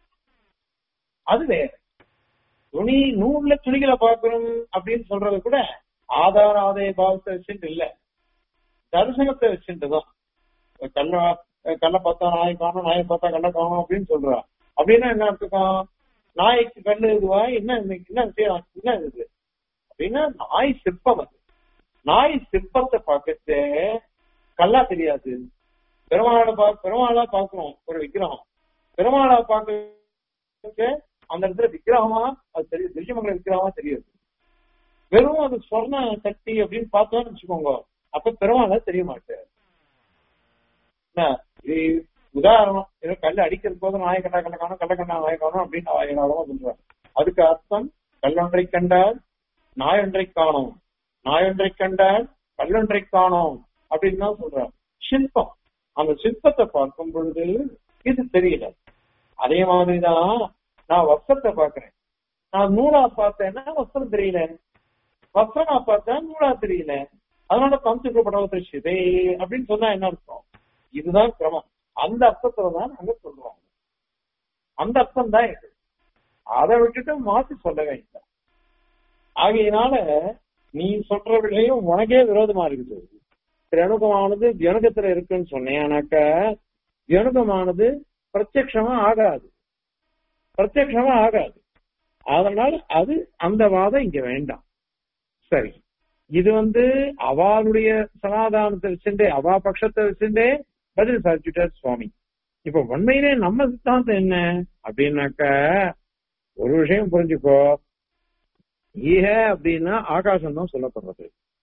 அது வேற துணி நூல்ல துணிகளை பார்க்கணும் அப்படின்னு சொல்றது கூட ஆதார ஆதாய பாவத்தை வச்சுட்டு இல்ல தரிசனத்தை வச்சுட்டு தான் கல்ல கல்லை பார்த்தா நாய் காணும் நாயை பார்த்தா கல்லை காணும் அப்படின்னு சொல்றா அப்படின்னா என்ன அர்த்தம் நாய்க்கு கல்லு இதுவா என்ன இன்னைக்கு என்ன விஷயம் என்ன இது அப்படின்னா நாய் சிற்பம் அது நாய் சிற்பத்தை பார்க்கறது கல்லா தெரியாது பெருமாளை பா பெருமாளா பார்க்கிறோம் ஒரு விக்கிரகம் பெருமாளா பார்க்க அந்த இடத்துல விக்கிரகமா அது தெரியும் திரியமங்கல விக்கிரகமா தெரியாது வெறும் அது சொர்ண சக்தி அப்படின்னு பார்த்தோம்னு வச்சுக்கோங்க அப்ப பெருமாளா தெரிய மாட்டார் என்ன, இது உதாரணம் ஏதோ கல் அடிக்கிறது போது நாய கண்டா கண்ட காணும் கள்ள கண்டா நாய காணும் அப்படின்னு ஆயிரம் சொல்றாங்க அதுக்கு அர்த்தம் கல்லொன்றை கண்டால் நாயொன்றை காணோம் நாயொன்றை கண்டால் கல்லொன்றை காணோம் அப்படின்னு தான் சொல்றாங்க சிற்பம் அந்த சிற்பத்தை பார்க்கும் பொழுது இது தெரியல அதே மாதிரிதான் நான் வஸ்திரத்தை பாக்குறேன் நான் நூலா பார்த்தேன்னா வஸ்திரம் தெரியல வஸ்திரமா பார்த்தா நூலா தெரியல அதனால பஞ்சு படவத்திருச்சுதே அப்படின்னு சொன்னா என்ன அர்த்தம் இதுதான் கிரமம் அந்த அர்த்தத்துல தான் நாங்க சொல்றோம் அந்த அர்த்தம் தான் இது அதை விட்டுட்டு மாத்தி சொல்ல வேண்டாம் ஆகையினால நீ சொல்ற விஷயம் உனக்கே விரோதமா இருக்குது திரணுகமானது ஜனகத்துல இருக்குன்னு சொன்னேனாக்க ஜனகமானது பிரத்யக்ஷமா ஆகாது பிரத்யக்ஷமா ஆகாது அதனால அது அந்த வாதம் இங்க வேண்டாம் சரி இது வந்து அவளுடைய சமாதானத்தை வச்சுட்டே அவா பட்சத்தை வச்சுட்டே பதில் சாதிச்சுட்டார் சுவாமி இப்ப உண்மையிலே நம்ம சித்தாந்தம் என்ன அப்படின்னாக்க ஒரு விஷயம் புரிஞ்சுக்கோ ஈக அப்படின்னா ஆகாசம் தான் சொல்லப்படுறது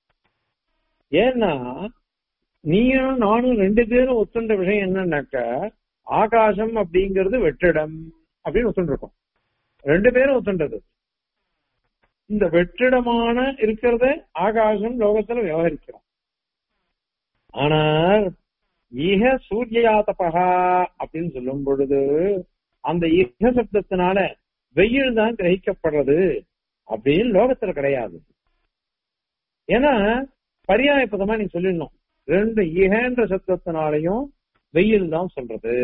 ஏன்னா நீயும் நானும் ரெண்டு பேரும் ஒத்துண்ட விஷயம் என்னன்னாக்க ஆகாசம் அப்படிங்கிறது வெற்றிடம் அப்படின்னு ஒத்துண்டிருக்கோம் ரெண்டு பேரும் ஒத்துண்டது இந்த வெற்றிடமான இருக்கிறத ஆகாசம் லோகத்துல விவகரிக்கிறோம் ஆனால் இக சூர்யாதபகா அப்படின்னு சொல்லும் பொழுது அந்த இக சப்தத்தினால வெயில் தான் கிரகிக்கப்படுறது அப்படின்னு லோகத்துல கிடையாது ஏன்னா பரியாய பதமா நீ சொல்லிடணும் ரெண்டு இகன்ற சப்தத்தினாலையும் வெயில் தான் சொல்றது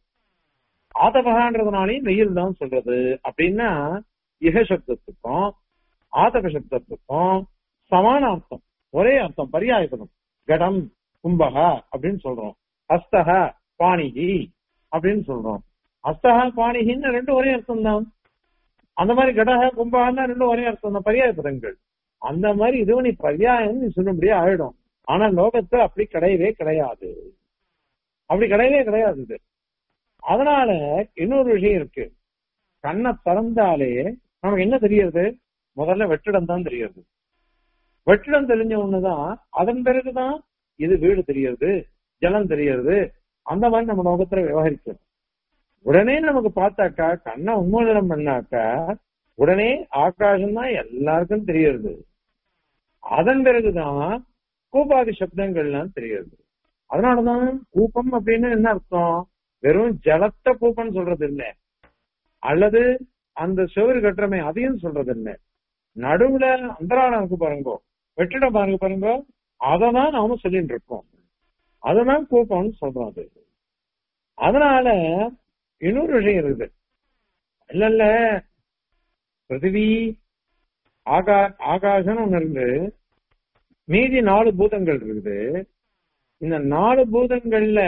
ஆதபகான்றதுனாலையும் வெயில் தான் சொல்றது அப்படின்னா இக சப்தத்துக்கும் ஆதக சப்தத்துக்கும் சமான அர்த்தம் ஒரே அர்த்தம் பரியாய பதம் கடம் கும்பகா அப்படின்னு சொல்றோம் அஸ்தக பாணிகி அப்படின்னு சொல்றோம் அஸ்தக பாணிகின்னு ரெண்டும் ஒரே அர்த்தம் தான் அந்த மாதிரி கடக கும்பகன்னா ரெண்டும் ஒரே அர்த்தம் தான் பரியாய பதங்கள் அந்த மாதிரி இதுவும் நீ பரியாயம் நீ சொல்லும்படியே ஆயிடும் ஆனா லோகத்துல அப்படி கிடையவே கிடையாது அப்படி கிடையவே கிடையாது இது அதனால இன்னொரு விஷயம் இருக்கு கண்ணை திறந்தாலே நமக்கு என்ன தெரியுது முதல்ல வெற்றிடம் தான் தெரியுது வெற்றிடம் தெரிஞ்ச ஒண்ணுதான் அதன் பிறகுதான் இது வீடு தெரியறது ஜலம் தெரியறது அந்த மாதிரி நம்ம லோகத்துல விவகரிக்கிறோம் உடனே நமக்கு பார்த்தாக்கா கண்ணை உண்மோதனம் பண்ணாக்கா உடனே ஆகாசம் தான் எல்லாருக்கும் தெரியறது அதன் பிறகுதான் கூப்பாதி சப்தங்கள்லாம் தெரியுது அதனாலதான் கூப்பம் அப்படின்னு என்ன அர்த்தம் வெறும் ஜலத்த கூப்பம் சொல்றது இல்ல அல்லது அந்த சுவர் கட்டுறமே அதையும் சொல்றது இல்ல நடுவுல அந்தராளம் இருக்கு பாருங்க வெற்றிடம் பாருங்க பாருங்க அததான் நாம சொல்லிட்டு இருக்கோம் அததான் கூப்பம்னு சொல்றோம் அது அதனால இன்னொரு விஷயம் இருக்குது இல்ல இல்ல பிருத்திவி ஆகா ஆகாசம் ஒண்ணு இருந்து மீதி நாலு பூதங்கள் இருக்குது இந்த நாலு பூதங்கள்ல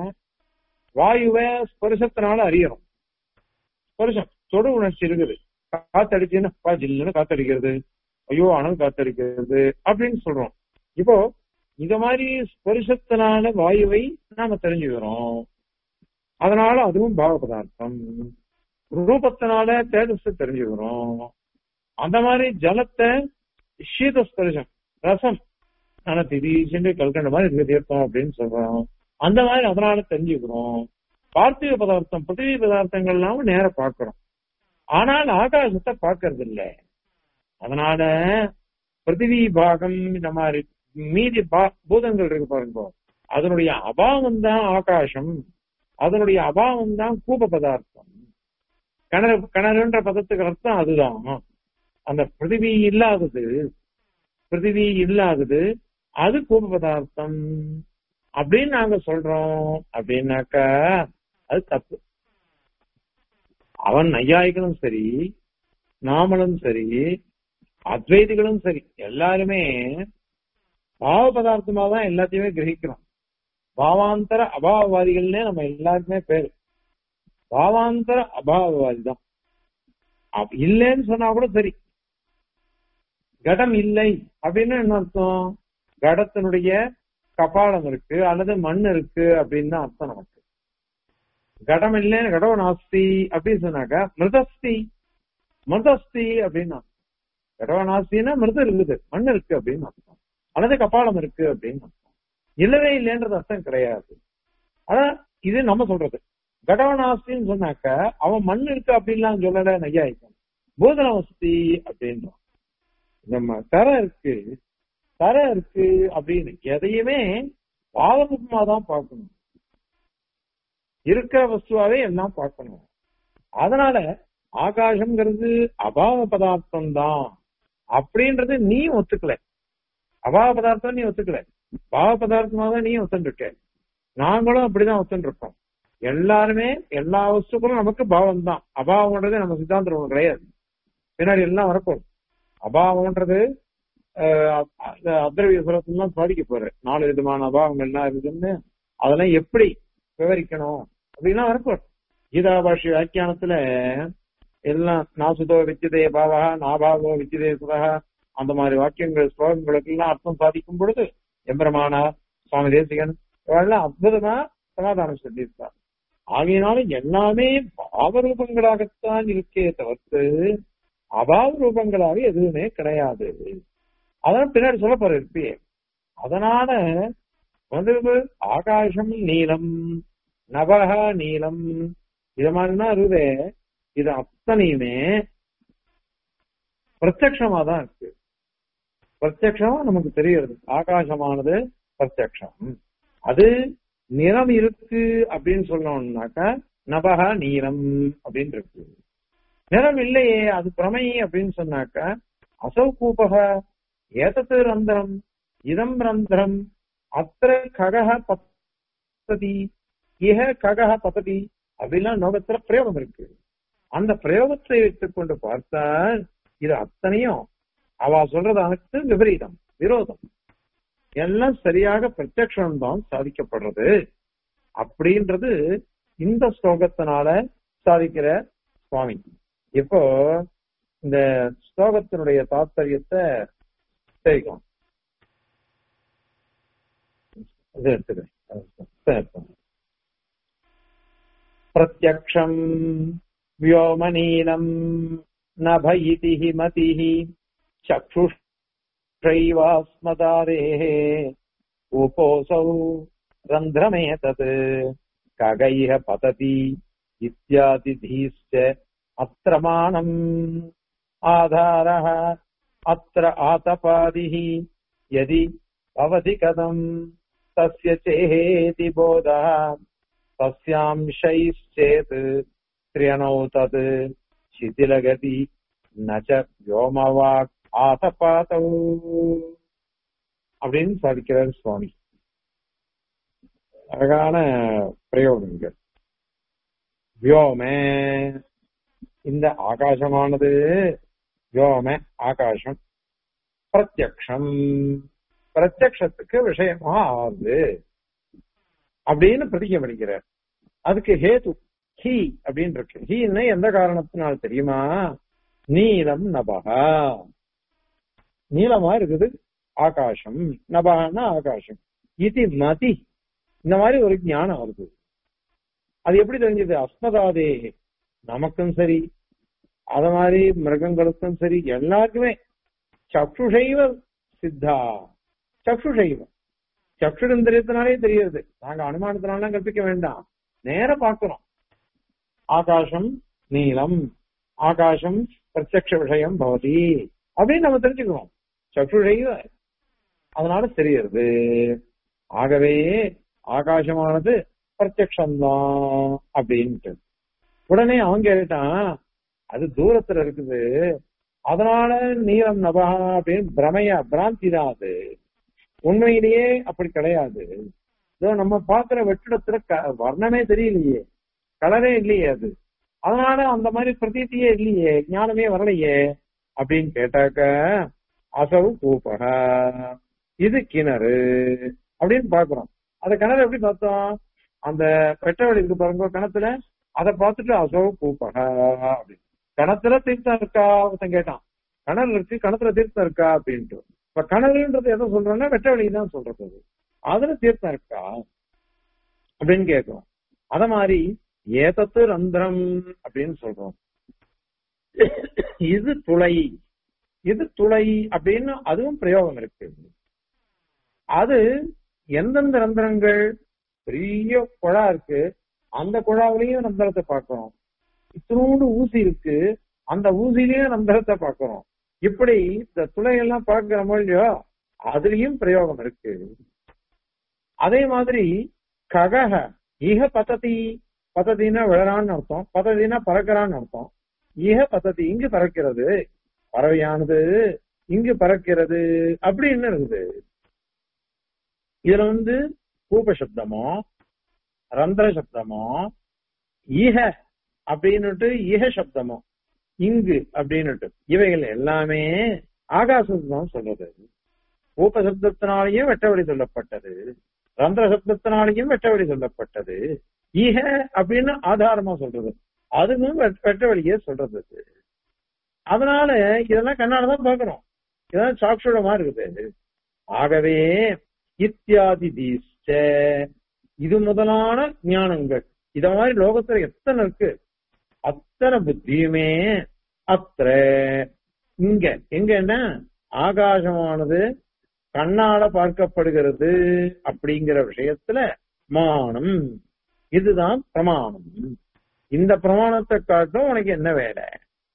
வாயுவை ஸ்பர்சத்தினால அறியணும் ஸ்பர்சம் தொடு உணர்ச்சி இருக்குது காத்தடிச்சுன்னா அப்பா ஜில்லுன்னு காத்தடிக்கிறது ஐயோ அணு காத்தடிக்கிறது அப்படின்னு சொல்றோம் இப்போ இந்த மாதிரி ஸ்பர்சத்தினால வாயுவை நாம தெரிஞ்சுக்கிறோம் அதனால அதுவும் பாவ பதார்த்தம் ரூபத்தினால தேஜஸ் தெரிஞ்சுக்கிறோம் அந்த மாதிரி ஜலத்தை சீத ஸ்பர்சம் ரசம் ஆனா திடீர்னு கல்கண்ட மாதிரி இருக்கு தீர்த்தம் அப்படின்னு சொல்றோம் அந்த மாதிரி அதனால தெரிஞ்சுக்கிறோம் பார்த்திவ பதார்த்தம் பிருத்திவி பதார்த்தங்கள்லாம் நேர பார்க்கிறோம் ஆனால் ஆகாசத்தை பார்க்கறது இல்ல அதனால பிருத்திவி பாகம் இந்த மாதிரி மீதி பூதங்கள் இருக்கு பாருங்க அதனுடைய அபாவம் தான் ஆகாசம் அதனுடைய அபாவம் தான் கூப பதார்த்தம் கிணறு கிணறுன்ற பதத்துக்கு அர்த்தம் அதுதான் அந்த பிருத்திவி இல்லாதது பிருத்திவி இல்லாதது அது கூப பதார்த்தம் அப்படின்னு நாங்க சொல்றோம் அப்படின்னாக்கா அது தப்பு அவன் நையாயிகளும் சரி நாமளும் சரி அத்வைதிகளும் சரி எல்லாருமே பாவ பதார்த்தமா தான் எல்லாத்தையுமே கிரகிக்கிறோம் பாவாந்தர அபாவவாதிகள்னே நம்ம எல்லாருக்குமே பேரு பாவாந்தர அபாவவாதி தான் இல்லைன்னு சொன்னா கூட சரி கடம் இல்லை அப்படின்னு என்ன அர்த்தம் கடத்தினுடைய கபாலம் இருக்கு அல்லது மண் இருக்கு அப்படின்னு தான் அர்த்தம் நமக்கு கடம் இல்லைன்னு கடவு நாஸ்தி அப்படின்னு சொன்னாக்கா மிருதஸ்தி மிருதஸ்தி அப்படின்னு கடவ நாஸ்தின்னா மிருதம் இருக்குது மண் இருக்கு அப்படின்னு அர்த்தம் அல்லது கபாலம் இருக்கு அப்படின்னு அர்த்தம் இல்லவே இல்லைன்றது அர்த்தம் கிடையாது ஆனா இது நம்ம சொல்றது கடவனாஸ்தின்னு சொன்னாக்க அவன் மண் இருக்கு அப்படின்லாம் சொல்லல நையாயிக்கும் பூதன வசதி அப்படின்றான் நம்ம தரை இருக்கு தரை இருக்கு அப்படின்னு எதையுமே பாவமுகமா தான் பார்க்கணும் இருக்கிற வஸ்துவாவே எல்லாம் பார்க்கணும் அதனால ஆகாசம்ங்கிறது அபாவ பதார்த்தம் தான் அப்படின்றது நீ ஒத்துக்கல அபாவ பதார்த்தம் நீ ஒத்துக்கல பாவ பதார்த்தமா தான் நீ ஒத்துருக்க நாங்களும் அப்படிதான் ஒத்துருக்கோம் எல்லாருமே எல்லா வஸ்துக்களும் நமக்கு பாவம் தான் அபாவம்ன்றது நம்ம சித்தாந்தம் கிடையாது பின்னாடி எல்லாம் வரப்போம் அபாவம்ன்றது அத்திரவிய சுரத்துலாம் சாதிக்க போற நாலு விதமான அபாவங்கள் எல்லாம் இருக்குன்னு அதெல்லாம் எப்படி விவரிக்கணும் அப்படின்னா வரப்போம் கீதா பாஷி வியாக்கியானத்துல எல்லாம் நாசுதோ வித்தியதே பாவா நாபாவோ வித்தியதே சுதா அந்த மாதிரி வாக்கியங்கள் ஸ்லோகங்களுக்கு எல்லாம் அர்த்தம் சாதிக்கும் பொழுது எம்பெருமானார் சுவாமி தேசிகன் இவெல்லாம் அற்புதமா சமாதானம் சொல்லியிருக்கார் ஆகையினாலும் எல்லாமே பாவ ரூபங்களாகத்தான் இருக்கே தவிர்த்து அபாவ ரூபங்களாக எதுவுமே கிடையாது அதான் பின்னாடி சொல்ல போற இருப்பியே அதனால வந்து ஆகாசம் நீளம் நவக நீளம் இது மாதிரினா இருக்குது இது அத்தனையுமே பிரத்யக்ஷமா தான் இருக்கு பிரத்யக்ஷமா நமக்கு தெரிகிறது ஆகாசமானது பிரத்யக்ஷம் அது நிறம் இருக்கு அப்படின்னு சொன்னோம்னாக்கா நபக நீரம் அப்படின்னு இருக்கு நிறம் இல்லையே அது பிரமை அப்படின்னு சொன்னாக்கா அசௌ கூபக ஏதத்து ரந்திரம் இதம் ரந்திரம் அத்திர ககக பத்ததி இஹ ககக பத்ததி அப்படிலாம் லோகத்துல பிரயோகம் இருக்கு அந்த பிரயோகத்தை வைத்துக் கொண்டு பார்த்தால் இது அத்தனையும் அவ சொல்றது அனைத்து விபரீதம் விரோதம் எல்லாம் சரியாக பிரத்யக்ஷம் தான் சாதிக்கப்படுறது அப்படின்றது இந்த ஸ்லோகத்தினால சாதிக்கிற சுவாமி இப்போ இந்த ஸ்லோகத்தினுடைய தாத்பரியத்தை தெரிவிக்கும் இது எடுத்துக்கிறேன் பிரத்யக்ஷம் व्योमनीलम् नभ इति हि मतिः चक्षुषैवास्मदारेः उपोऽसौ रन्ध्रमेतत् खगैः पतति इत्यादिधीश्च अत्र मानम् आधारः अत्र आतपादिः यदि भवति कथम् तस्य चेहेति बोधः तस्यांशैश्चेत् त्र्यणौ तत् शिथिलगति न च व्योमवाक् ஆசபாத்தௌ அப்படின்னு சாதிக்கிறார் சுவாமி அழகான பிரயோகங்கள் வியோம இந்த ஆகாசமானது வியோம ஆகாசம் பிரத்யக்ஷம் பிரத்யக்ஷத்துக்கு விஷயமா ஆகுது அப்படின்னு பிரதிஜை பண்ணிக்கிறார் அதுக்கு ஹேது ஹி அப்படின்னு இருக்கு ஹீன்னு எந்த காரணத்தினால் தெரியுமா நீலம் நபகா நீளமா இருக்குது ஆகாசம் நபகான்னா ஆகாசம் இது மதி இந்த மாதிரி ஒரு ஞானம் வருது அது எப்படி தெரிஞ்சது அஸ்மதாதே நமக்கும் சரி அத மாதிரி மிருகங்களுக்கும் சரி எல்லாருக்குமே சக்ஷுஷைவ சித்தா சக்ஷுஷைவ சக்ஷுரந்திரியத்தினாலே தெரியுது நாங்க அனுமானத்தினாலாம் கற்பிக்க வேண்டாம் நேர பார்க்கிறோம் ஆகாசம் நீளம் ஆகாசம் பிரத்யக்ஷ விஷயம் பவதி அப்படின்னு நம்ம தெரிஞ்சுக்கிறோம் சக்ஷுஷைவ அதனால தெரியுது ஆகவே ஆகாசமானது பிரத்யக்ஷம்தான் அப்படின்ட்டு உடனே அவன் கேட்டான் அது தூரத்துல இருக்குது அதனால நீளம் நபகா அப்படின்னு பிரமையா பிராந்தி தான் அது உண்மையிலேயே அப்படி கிடையாது இதோ நம்ம பாக்குற வெற்றிடத்துல க- வர்ணமே தெரியலையே கலரே இல்லையே அது அதனால அந்த மாதிரி பிரதீத்தியே இல்லையே ஞானமே வரலையே அப்படின்னு கேட்டாக்க அசவு கூப்பக இது கிணறு அப்படின்னு பாக்குறோம் அந்த கிணறு எப்படி பார்த்தோம் அந்த பெட்டவழி இருக்கு பாருங்க கிணத்துல அதை பார்த்துட்டு அசவு கூப்பக அப்படின்னு கிணத்துல தீர்த்தம் இருக்கா ஒருத்தன் கேட்டான் கிணறு இருக்கு கிணத்துல தீர்த்தம் இருக்கா அப்படின்ட்டு இப்ப கிணறுன்றது எதை சொல்றோம்னா வெட்ட வழி தான் சொல்றது அது. அதுல தீர்த்தம் இருக்கா அப்படின்னு கேட்கிறோம் அத மாதிரி ஏதத்து ரந்திரம் அப்படின்னு சொல்றோம் இது துளை இது துளை அப்படின்னு அதுவும் பிரயோகம் இருக்கு அது எந்தெந்த ரந்திரங்கள் பெரிய குழா இருக்கு அந்த குழாவிலையும் ரந்திரத்தை பார்க்கிறோம் இத்தினோண்டு ஊசி இருக்கு அந்த ஊசியிலையும் ரந்திரத்தை பார்க்கிறோம் இப்படி இந்த துளையெல்லாம் பார்க்கிறோமோ இல்லையோ அதுலயும் பிரயோகம் இருக்கு அதே மாதிரி ககக இக பததி பதத்தின்னா விழறான்னு அர்த்தம் பதத்தினா பறக்கிறான்னு அர்த்தம் இக பதத்தி இங்கு பறக்கிறது பறவையானது இங்கு பறக்கிறது அப்படின்னு இருக்குது இதுல வந்து கூப சப்தமோ ரந்திர சப்தமோ ஈக அப்படின்னுட்டு ஈக சப்தமோ இங்கு அப்படின்னுட்டு இவைகள் எல்லாமே ஆகாசத்தை தான் சொல்றது கூப்ப சப்தத்தினாலேயும் வெட்டவழி சொல்லப்பட்டது ரந்திர சப்தத்தினாலேயும் வெட்டவழி சொல்லப்பட்டது ஈக அப்படின்னு ஆதாரமா சொல்றது அதுவும் வெட்- வெட்டவழியே சொல்றது அதனால இதெல்லாம் கண்ணால தான் பாக்குறோம் இதெல்லாம் சாட்சியோடமா இருக்குது ஆகவே இத்தியாதி தீஷ்ட இது முதலான ஞானங்கள் இத மாதிரி லோகத்துல எத்தனை இருக்கு அத்தனை புத்தியுமே அத்திர இங்க எங்கன்னா ஆகாசமானது கண்ணால பார்க்கப்படுகிறது அப்படிங்கிற விஷயத்துல மானம் இதுதான் பிரமாணம் இந்த பிரமாணத்தை காட்டும் உனக்கு என்ன வேலை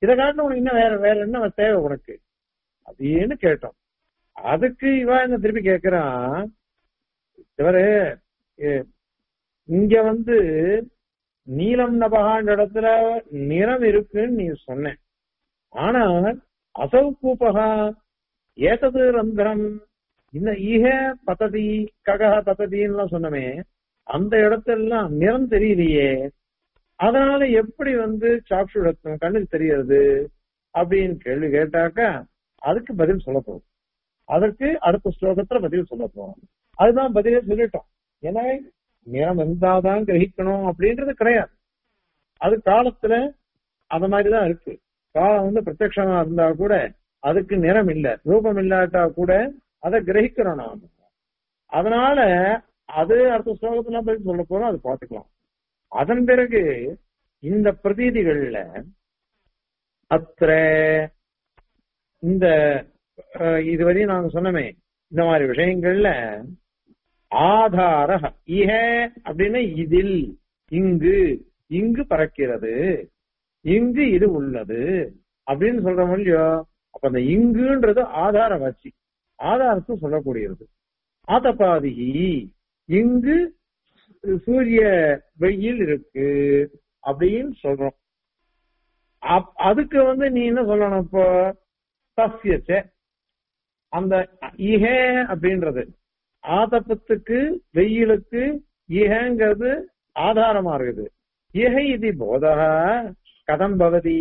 இதை காட்டின உனக்கு இன்னும் வேற வேற என்ன தேவை உனக்கு அப்படின்னு கேட்டோம் அதுக்கு இவன் என்ன திருப்பி கேக்குறான் இவரு எ- இங்க வந்து நீலம் நபகான்ற இடத்துல நிறம் இருக்குன்னு நீ சொன்ன ஆனா அசௌ கூப்பகா ஏதது ரந்திரம் இந்த ஈக பத்ததி ககா பத்ததின்னு சொன்னமே அந்த இடத்தெல்லாம் நிறம் தெரியலையே அதனால எப்படி வந்து சாக்ஷுடத்தம் கண்ணுக்கு தெரியறது அப்படின்னு கேள்வி கேட்டாக்கா அதுக்கு பதில் சொல்ல போகும் அதற்கு அடுத்த ஸ்லோகத்துல பதில் சொல்ல போறோம் அதுதான் பதிலே சொல்லிட்டோம் ஏன்னா நிறம் இருந்தாதான் கிரகிக்கணும் அப்படின்றது கிடையாது அது காலத்துல அந்த மாதிரிதான் இருக்கு காலம் வந்து பிரத்யட்சமா இருந்தா கூட அதுக்கு நிறம் இல்ல ரூபம் இல்லாட்டா கூட அதை கிரகிக்கிறோம் நாம அதனால அது அடுத்த ஸ்லோகத்துல பதில் சொல்ல போறோம் அது பார்த்துக்கலாம் அதன் பிறகு இந்த பிரதீதிகள்ல அத்திர இந்த அஹ், இதுவரையும் நாங்க சொன்னமே இந்த மாதிரி விஷயங்கள்ல ஆதார இஹ அப்படின்னு இதில் இங்கு இங்கு பறக்கிறது இங்கு இது உள்ளது அப்படின்னு சொல்ற இல்லையோ அப்ப அந்த இங்குன்றது ஆதார வாட்சி ஆதாரத்தை சொல்லக்கூடியது ஆதபாதி இங்கு சூரிய வெயில் இருக்கு அப்படின்னு சொல்றோம் அப்- அதுக்கு வந்து நீ என்ன சொல்லணும் இப்போ தஸ்யச்ச அந்த இஹ அப்படின்றது ஆதப்பத்துக்கு வெயிலுக்கு இஹங்கிறது ஆதாரமா இருக்குது இஹ இது போதக கதம் பவதி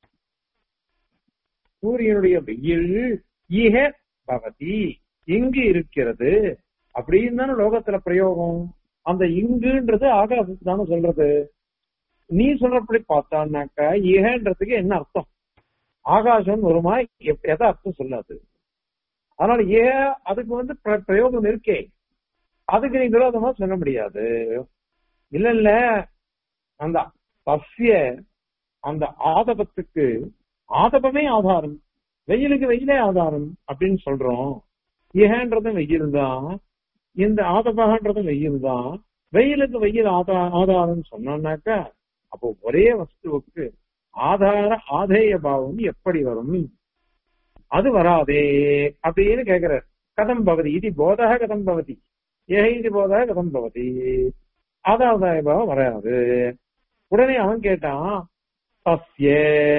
சூரியனுடைய வெயில் இஹ பவதி இங்கு இருக்கிறது அப்படின்னு தானே லோகத்துல பிரயோகம் அந்த இங்குன்றது ஆகாசத்துக்கு தானே சொல்றது நீ சொல்றபடி பார்த்தான்னாக்கா இஹன்றதுக்கு என்ன அர்த்தம் ஆகாசம் வருமா எப்- எதை அர்த்தம் சொல்லாது அதனால ஏ அதுக்கு வந்து பிர- பிரயோகம் இருக்கே அதுக்கு நீ விரோதமா சொல்ல முடியாது இல்ல இல்ல அந்த பசிய அந்த ஆதபத்துக்கு ஆதபமே ஆதாரம் வெயிலுக்கு வெயிலே ஆதாரம் அப்படின்னு சொல்றோம் ஏகன்றதும் வெயில் தான் இந்த ஆதபகன்றதும் வெயில் தான் வெயிலுக்கு வெயில் ஆதா ஆதாரம் சொன்னோம்னாக்கா அப்போ ஒரே வஸ்துவுக்கு ஆதார ஆதேய பாவம் எப்படி வரும் அது வராதே அப்படின்னு கேக்குறார் கதம் பவதி இது போதக கதம் பவதி ஏக இது போதக கதம் பவதி ஆதாதாய பாவம் வராது உடனே அவன் கேட்டான் சஸ்ய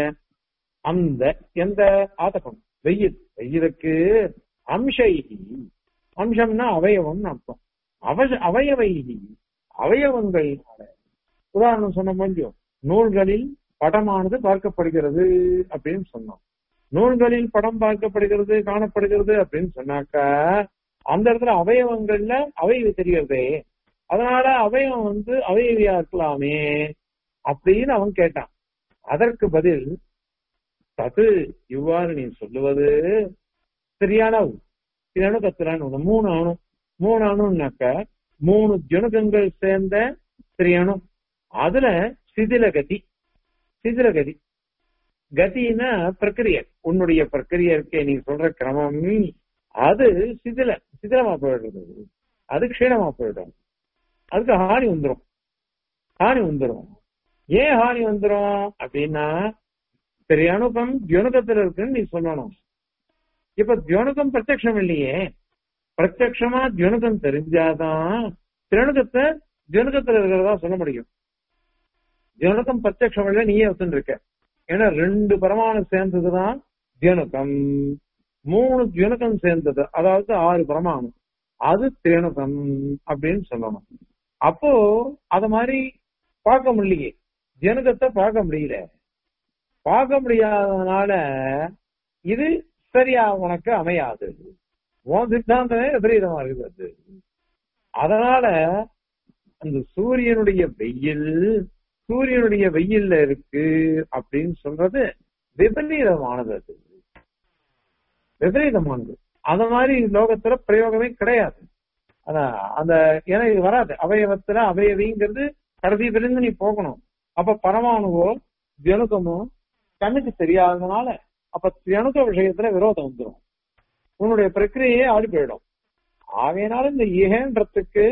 அந்த எந்த ஆதகம் வெயில் வெயிலுக்கு அம்சைகி அம்சம்னா அவயவம்னு அர்த்தம் அவ அவயவைகி அவயவங்கள் உதாரணம் சொன்ன முடியும் நூல்களில் படமானது பார்க்கப்படுகிறது அப்படின்னு சொன்னோம் நூல்களில் படம் பார்க்கப்படுகிறது காணப்படுகிறது அப்படின்னு சொன்னாக்கா அந்த இடத்துல அவயவங்கள்ல அவயவி தெரிகிறதே அதனால அவயவம் வந்து அவயவியா இருக்கலாமே அப்படின்னு அவன் கேட்டான் அதற்கு பதில் தது இவ்வாறு நீ சொல்லுவது சரியான அணு கத்துறான்னு ஒண்ணு மூணு அணு மூணு அணுன்னாக்க மூணு ஜனுகங்கள் சேர்ந்த திரியணு அதுல சிதில கதி சிதில கதி கதினா பிரக்கிரிய உன்னுடைய பிரக்கிரிய இருக்கே நீ சொல்ற கிரமம் அது சிதில சிதிலமா போயிடுறது அது க்ஷீணமா போயிடும் அதுக்கு ஹானி வந்துரும் ஹானி வந்துரும் ஏன் ஹானி வந்துரும் அப்படின்னா திரியணுகம் தியோனுகத்துல இருக்குன்னு நீ சொல்லணும் இப்ப தியோனுகம் பிரத்யக்ஷம் இல்லையே பிரத்யக்ஷமா தியோனுகம் தெரிஞ்சாதான் திரணுகத்தை தியோனுகத்துல இருக்கிறதா சொல்ல முடியும் தியோனுகம் பிரத்யக்ஷம் இல்லை நீயே வச்சுட்டு இருக்க ஏன்னா ரெண்டு பிரமாணம் சேர்ந்ததுதான் தியோனுகம் மூணு தியோனுகம் சேர்ந்தது அதாவது ஆறு பிரமாணம் அது திரணுகம் அப்படின்னு சொல்லணும் அப்போ அத மாதிரி பார்க்க முடியலையே தியோனுகத்தை பார்க்க முடியல பார்க்க முடியாததுனால இது சரியா உனக்கு அமையாது உன் சித்தாந்தமே விபரீதமா இருக்குது அதனால அந்த சூரியனுடைய வெயில் சூரியனுடைய வெயில்ல இருக்கு அப்படின்னு சொல்றது விபரீதமானது அது விபரீதமானது அந்த மாதிரி லோகத்துல பிரயோகமே கிடையாது அதான் அந்த ஏன்னா இது வராது அவயவத்துல அவயவிங்கிறது கடைசி பிரிந்து நீ போகணும் அப்ப பரமாணுவோ தியனுகமோ கண்ணுக்கு தெரியாததுனால அப்ப தியனுக விஷயத்துல விரோதம் வந்துடும் உன்னுடைய பிரக்கிரியே ஆடி போயிடும் ஆகையினால இந்த ஏகன்றதுக்கு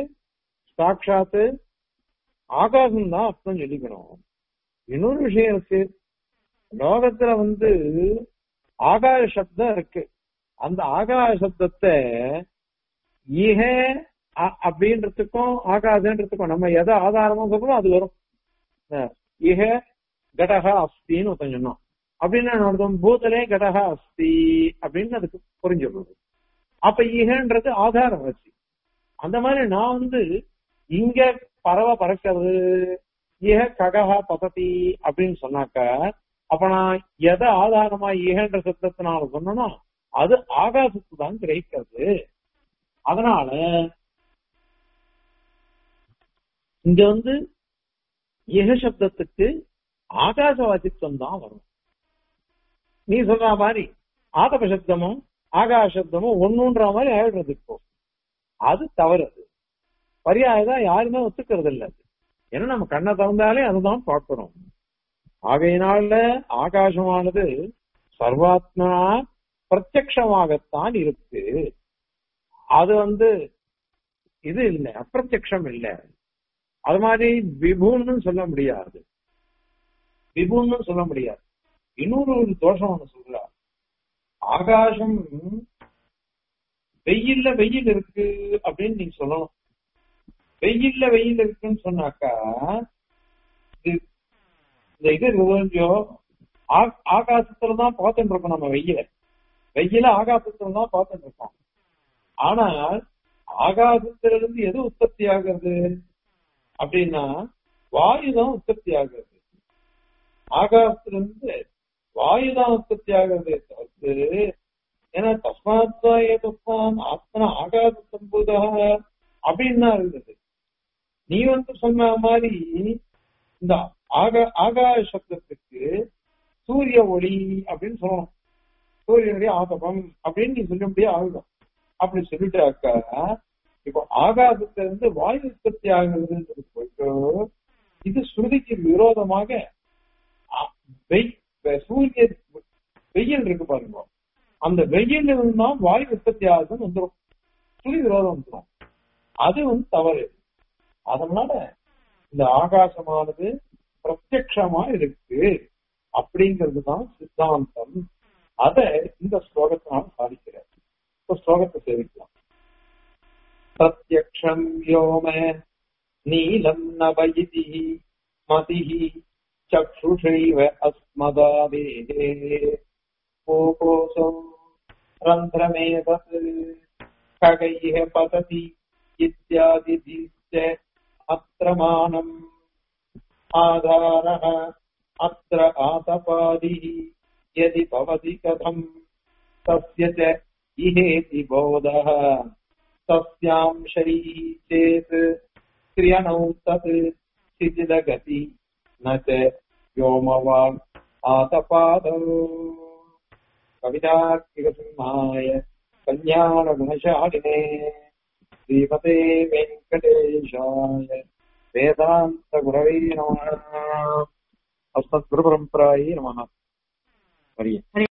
சாட்சாத்து ஆகாசம் தான் அர்த்தம் சொல்லிக்கணும் இன்னொரு விஷயம் இருக்கு லோகத்துல வந்து ஆகாய சப்தம் இருக்கு அந்த ஆகாய சப்தத்தை ஈக அ- அப்படின்றதுக்கும் ஆகாதுன்றதுக்கும் நம்ம எதை ஆதாரமா சொல்றோமோ அது வரும் அஹ் ஈக கடகா அஸ்தின்னு ஒருத்தன் சொன்னான் அப்படின்னு என்ன அர்த்தம் பூதலே கடகா அஸ்தி அப்படின்னு அதுக்கு புரிஞ்சுடுறது அப்ப ஈகன்றது ஆதாரம் வச்சு அந்த மாதிரி நான் வந்து இங்க பறவை பறக்கிறது ஈக ககஹா பததி அப்படின்னு சொன்னாக்க அப்ப நான் எதை ஆதாரமா ஈகன்ற சத்தத்தினால சொன்னனோ அது ஆகாசத்து தான் கிரகிக்கிறது அதனால இங்க வந்து இக சப்தத்துக்கு ஆகாச வாச்சித்வம் தான் வரும் நீ சொல்ற மாதிரி ஆதப சப்தமும் ஆகாச சப்தமும் ஒண்ணுன்ற மாதிரி ஆயிடுறது இப்போ அது தவறு அது பரியாயம் தான் யாருமே ஒத்துக்கிறது இல்ல அது ஏன்னா நம்ம கண்ணை திறந்தாலே அதுதான் பார்க்கிறோம் ஆகையினால ஆகாசமானது சர்வாத்மா பிரத்யக்ஷமாகத்தான் இருக்கு அது வந்து இது இல்லை அப்பிரத்யக்ஷம் இல்லை அது மாதிரி விபுன்னு சொல்ல முடியாது விபுன்னு சொல்ல முடியாது இன்னொரு ஒரு தோஷம் ஒண்ணு சொல்றா ஆகாசம் வெயில்ல வெயில் இருக்கு அப்படின்னு நீங்க சொல்லணும் வெயில்ல வெயில் இருக்குன்னு சொன்னாக்கா இது- இந்த இது கொஞ்சம் ஆகாசத்துல தான் பார்த்துட்டு இருக்கோம் நம்ம வெயில வெயில ஆகாசத்துல தான் பார்த்துட்டு இருக்கோம் ஆனால் ஆகாசத்திலிருந்து எது உற்பத்தி ஆகிறது அப்படின்னா வாயு தான் உற்பத்தி ஆகிறது ஆகாசத்திலிருந்து வாயு தான் உற்பத்தி ஆகிறது தவிர்த்து ஏன்னா தஸ்மாத்வா ஏதஸ்மான் ஆத்மன ஆகாச சம்பூதா அப்படின்னு தான் இருந்தது நீ வந்து சொன்ன மாதிரி இந்த ஆகா ஆகாய சப்தத்துக்கு சூரிய ஒளி அப்படின்னு சொல்லணும் சூரியனுடைய ஆதபம் அப்படின்னு நீ சொல்ல முடியாது ஆகும் அப்படி சொல்லிட்டாக்கா இப்போ ஆகாசத்துல இருந்து வாயு உற்பத்தி ஆகுதுன்றது போயிட்டு இது ஸ்ருதிக்கு விரோதமாக அ- வெய்- வெ- சூரிய வெயில் இருக்கு பாருங்க அந்த வெயில் தான் வாயு உற்பத்தி ஆகுதுன்னு வந்துடும் ஸ்ருதி விரோதம் வந்துடும் அது வந்து தவறு அதனால இந்த ஆகாசமானது பிரத்யக்ஷமா இருக்கு அப்படிங்கிறது தான் சித்தாந்தம் அதை இந்த ஸ்லோகத்தினால் சாதிக்கிறார் இப்ப ஸ்லோகத்தை சேவிக்கலாம் பிரத்யக்ஷம் யோம நீலம் நவயிதி மதிஹி சக்ஷுஷைவ அஸ்மதாதேஹே கோகோசோ ரந்திரமேதத் खगैः पतति इत्यादिभिश्च अत्र मानम् आधारः अत्र आतपादिः यदि भवति कथम् तस्य च इहेति बोधः तस्यां शैः चेत् क्रियणौ तत् शिथिलगति न च व्योमवान् आतपादौ कवितार्किकसिंहाय कल्याणगुणशालिने श्रीमते वेङ्कटेशाय वेदान्तगुरवे नमः अस्मद्गुरुपरम्परायै नमः हरि ओम्।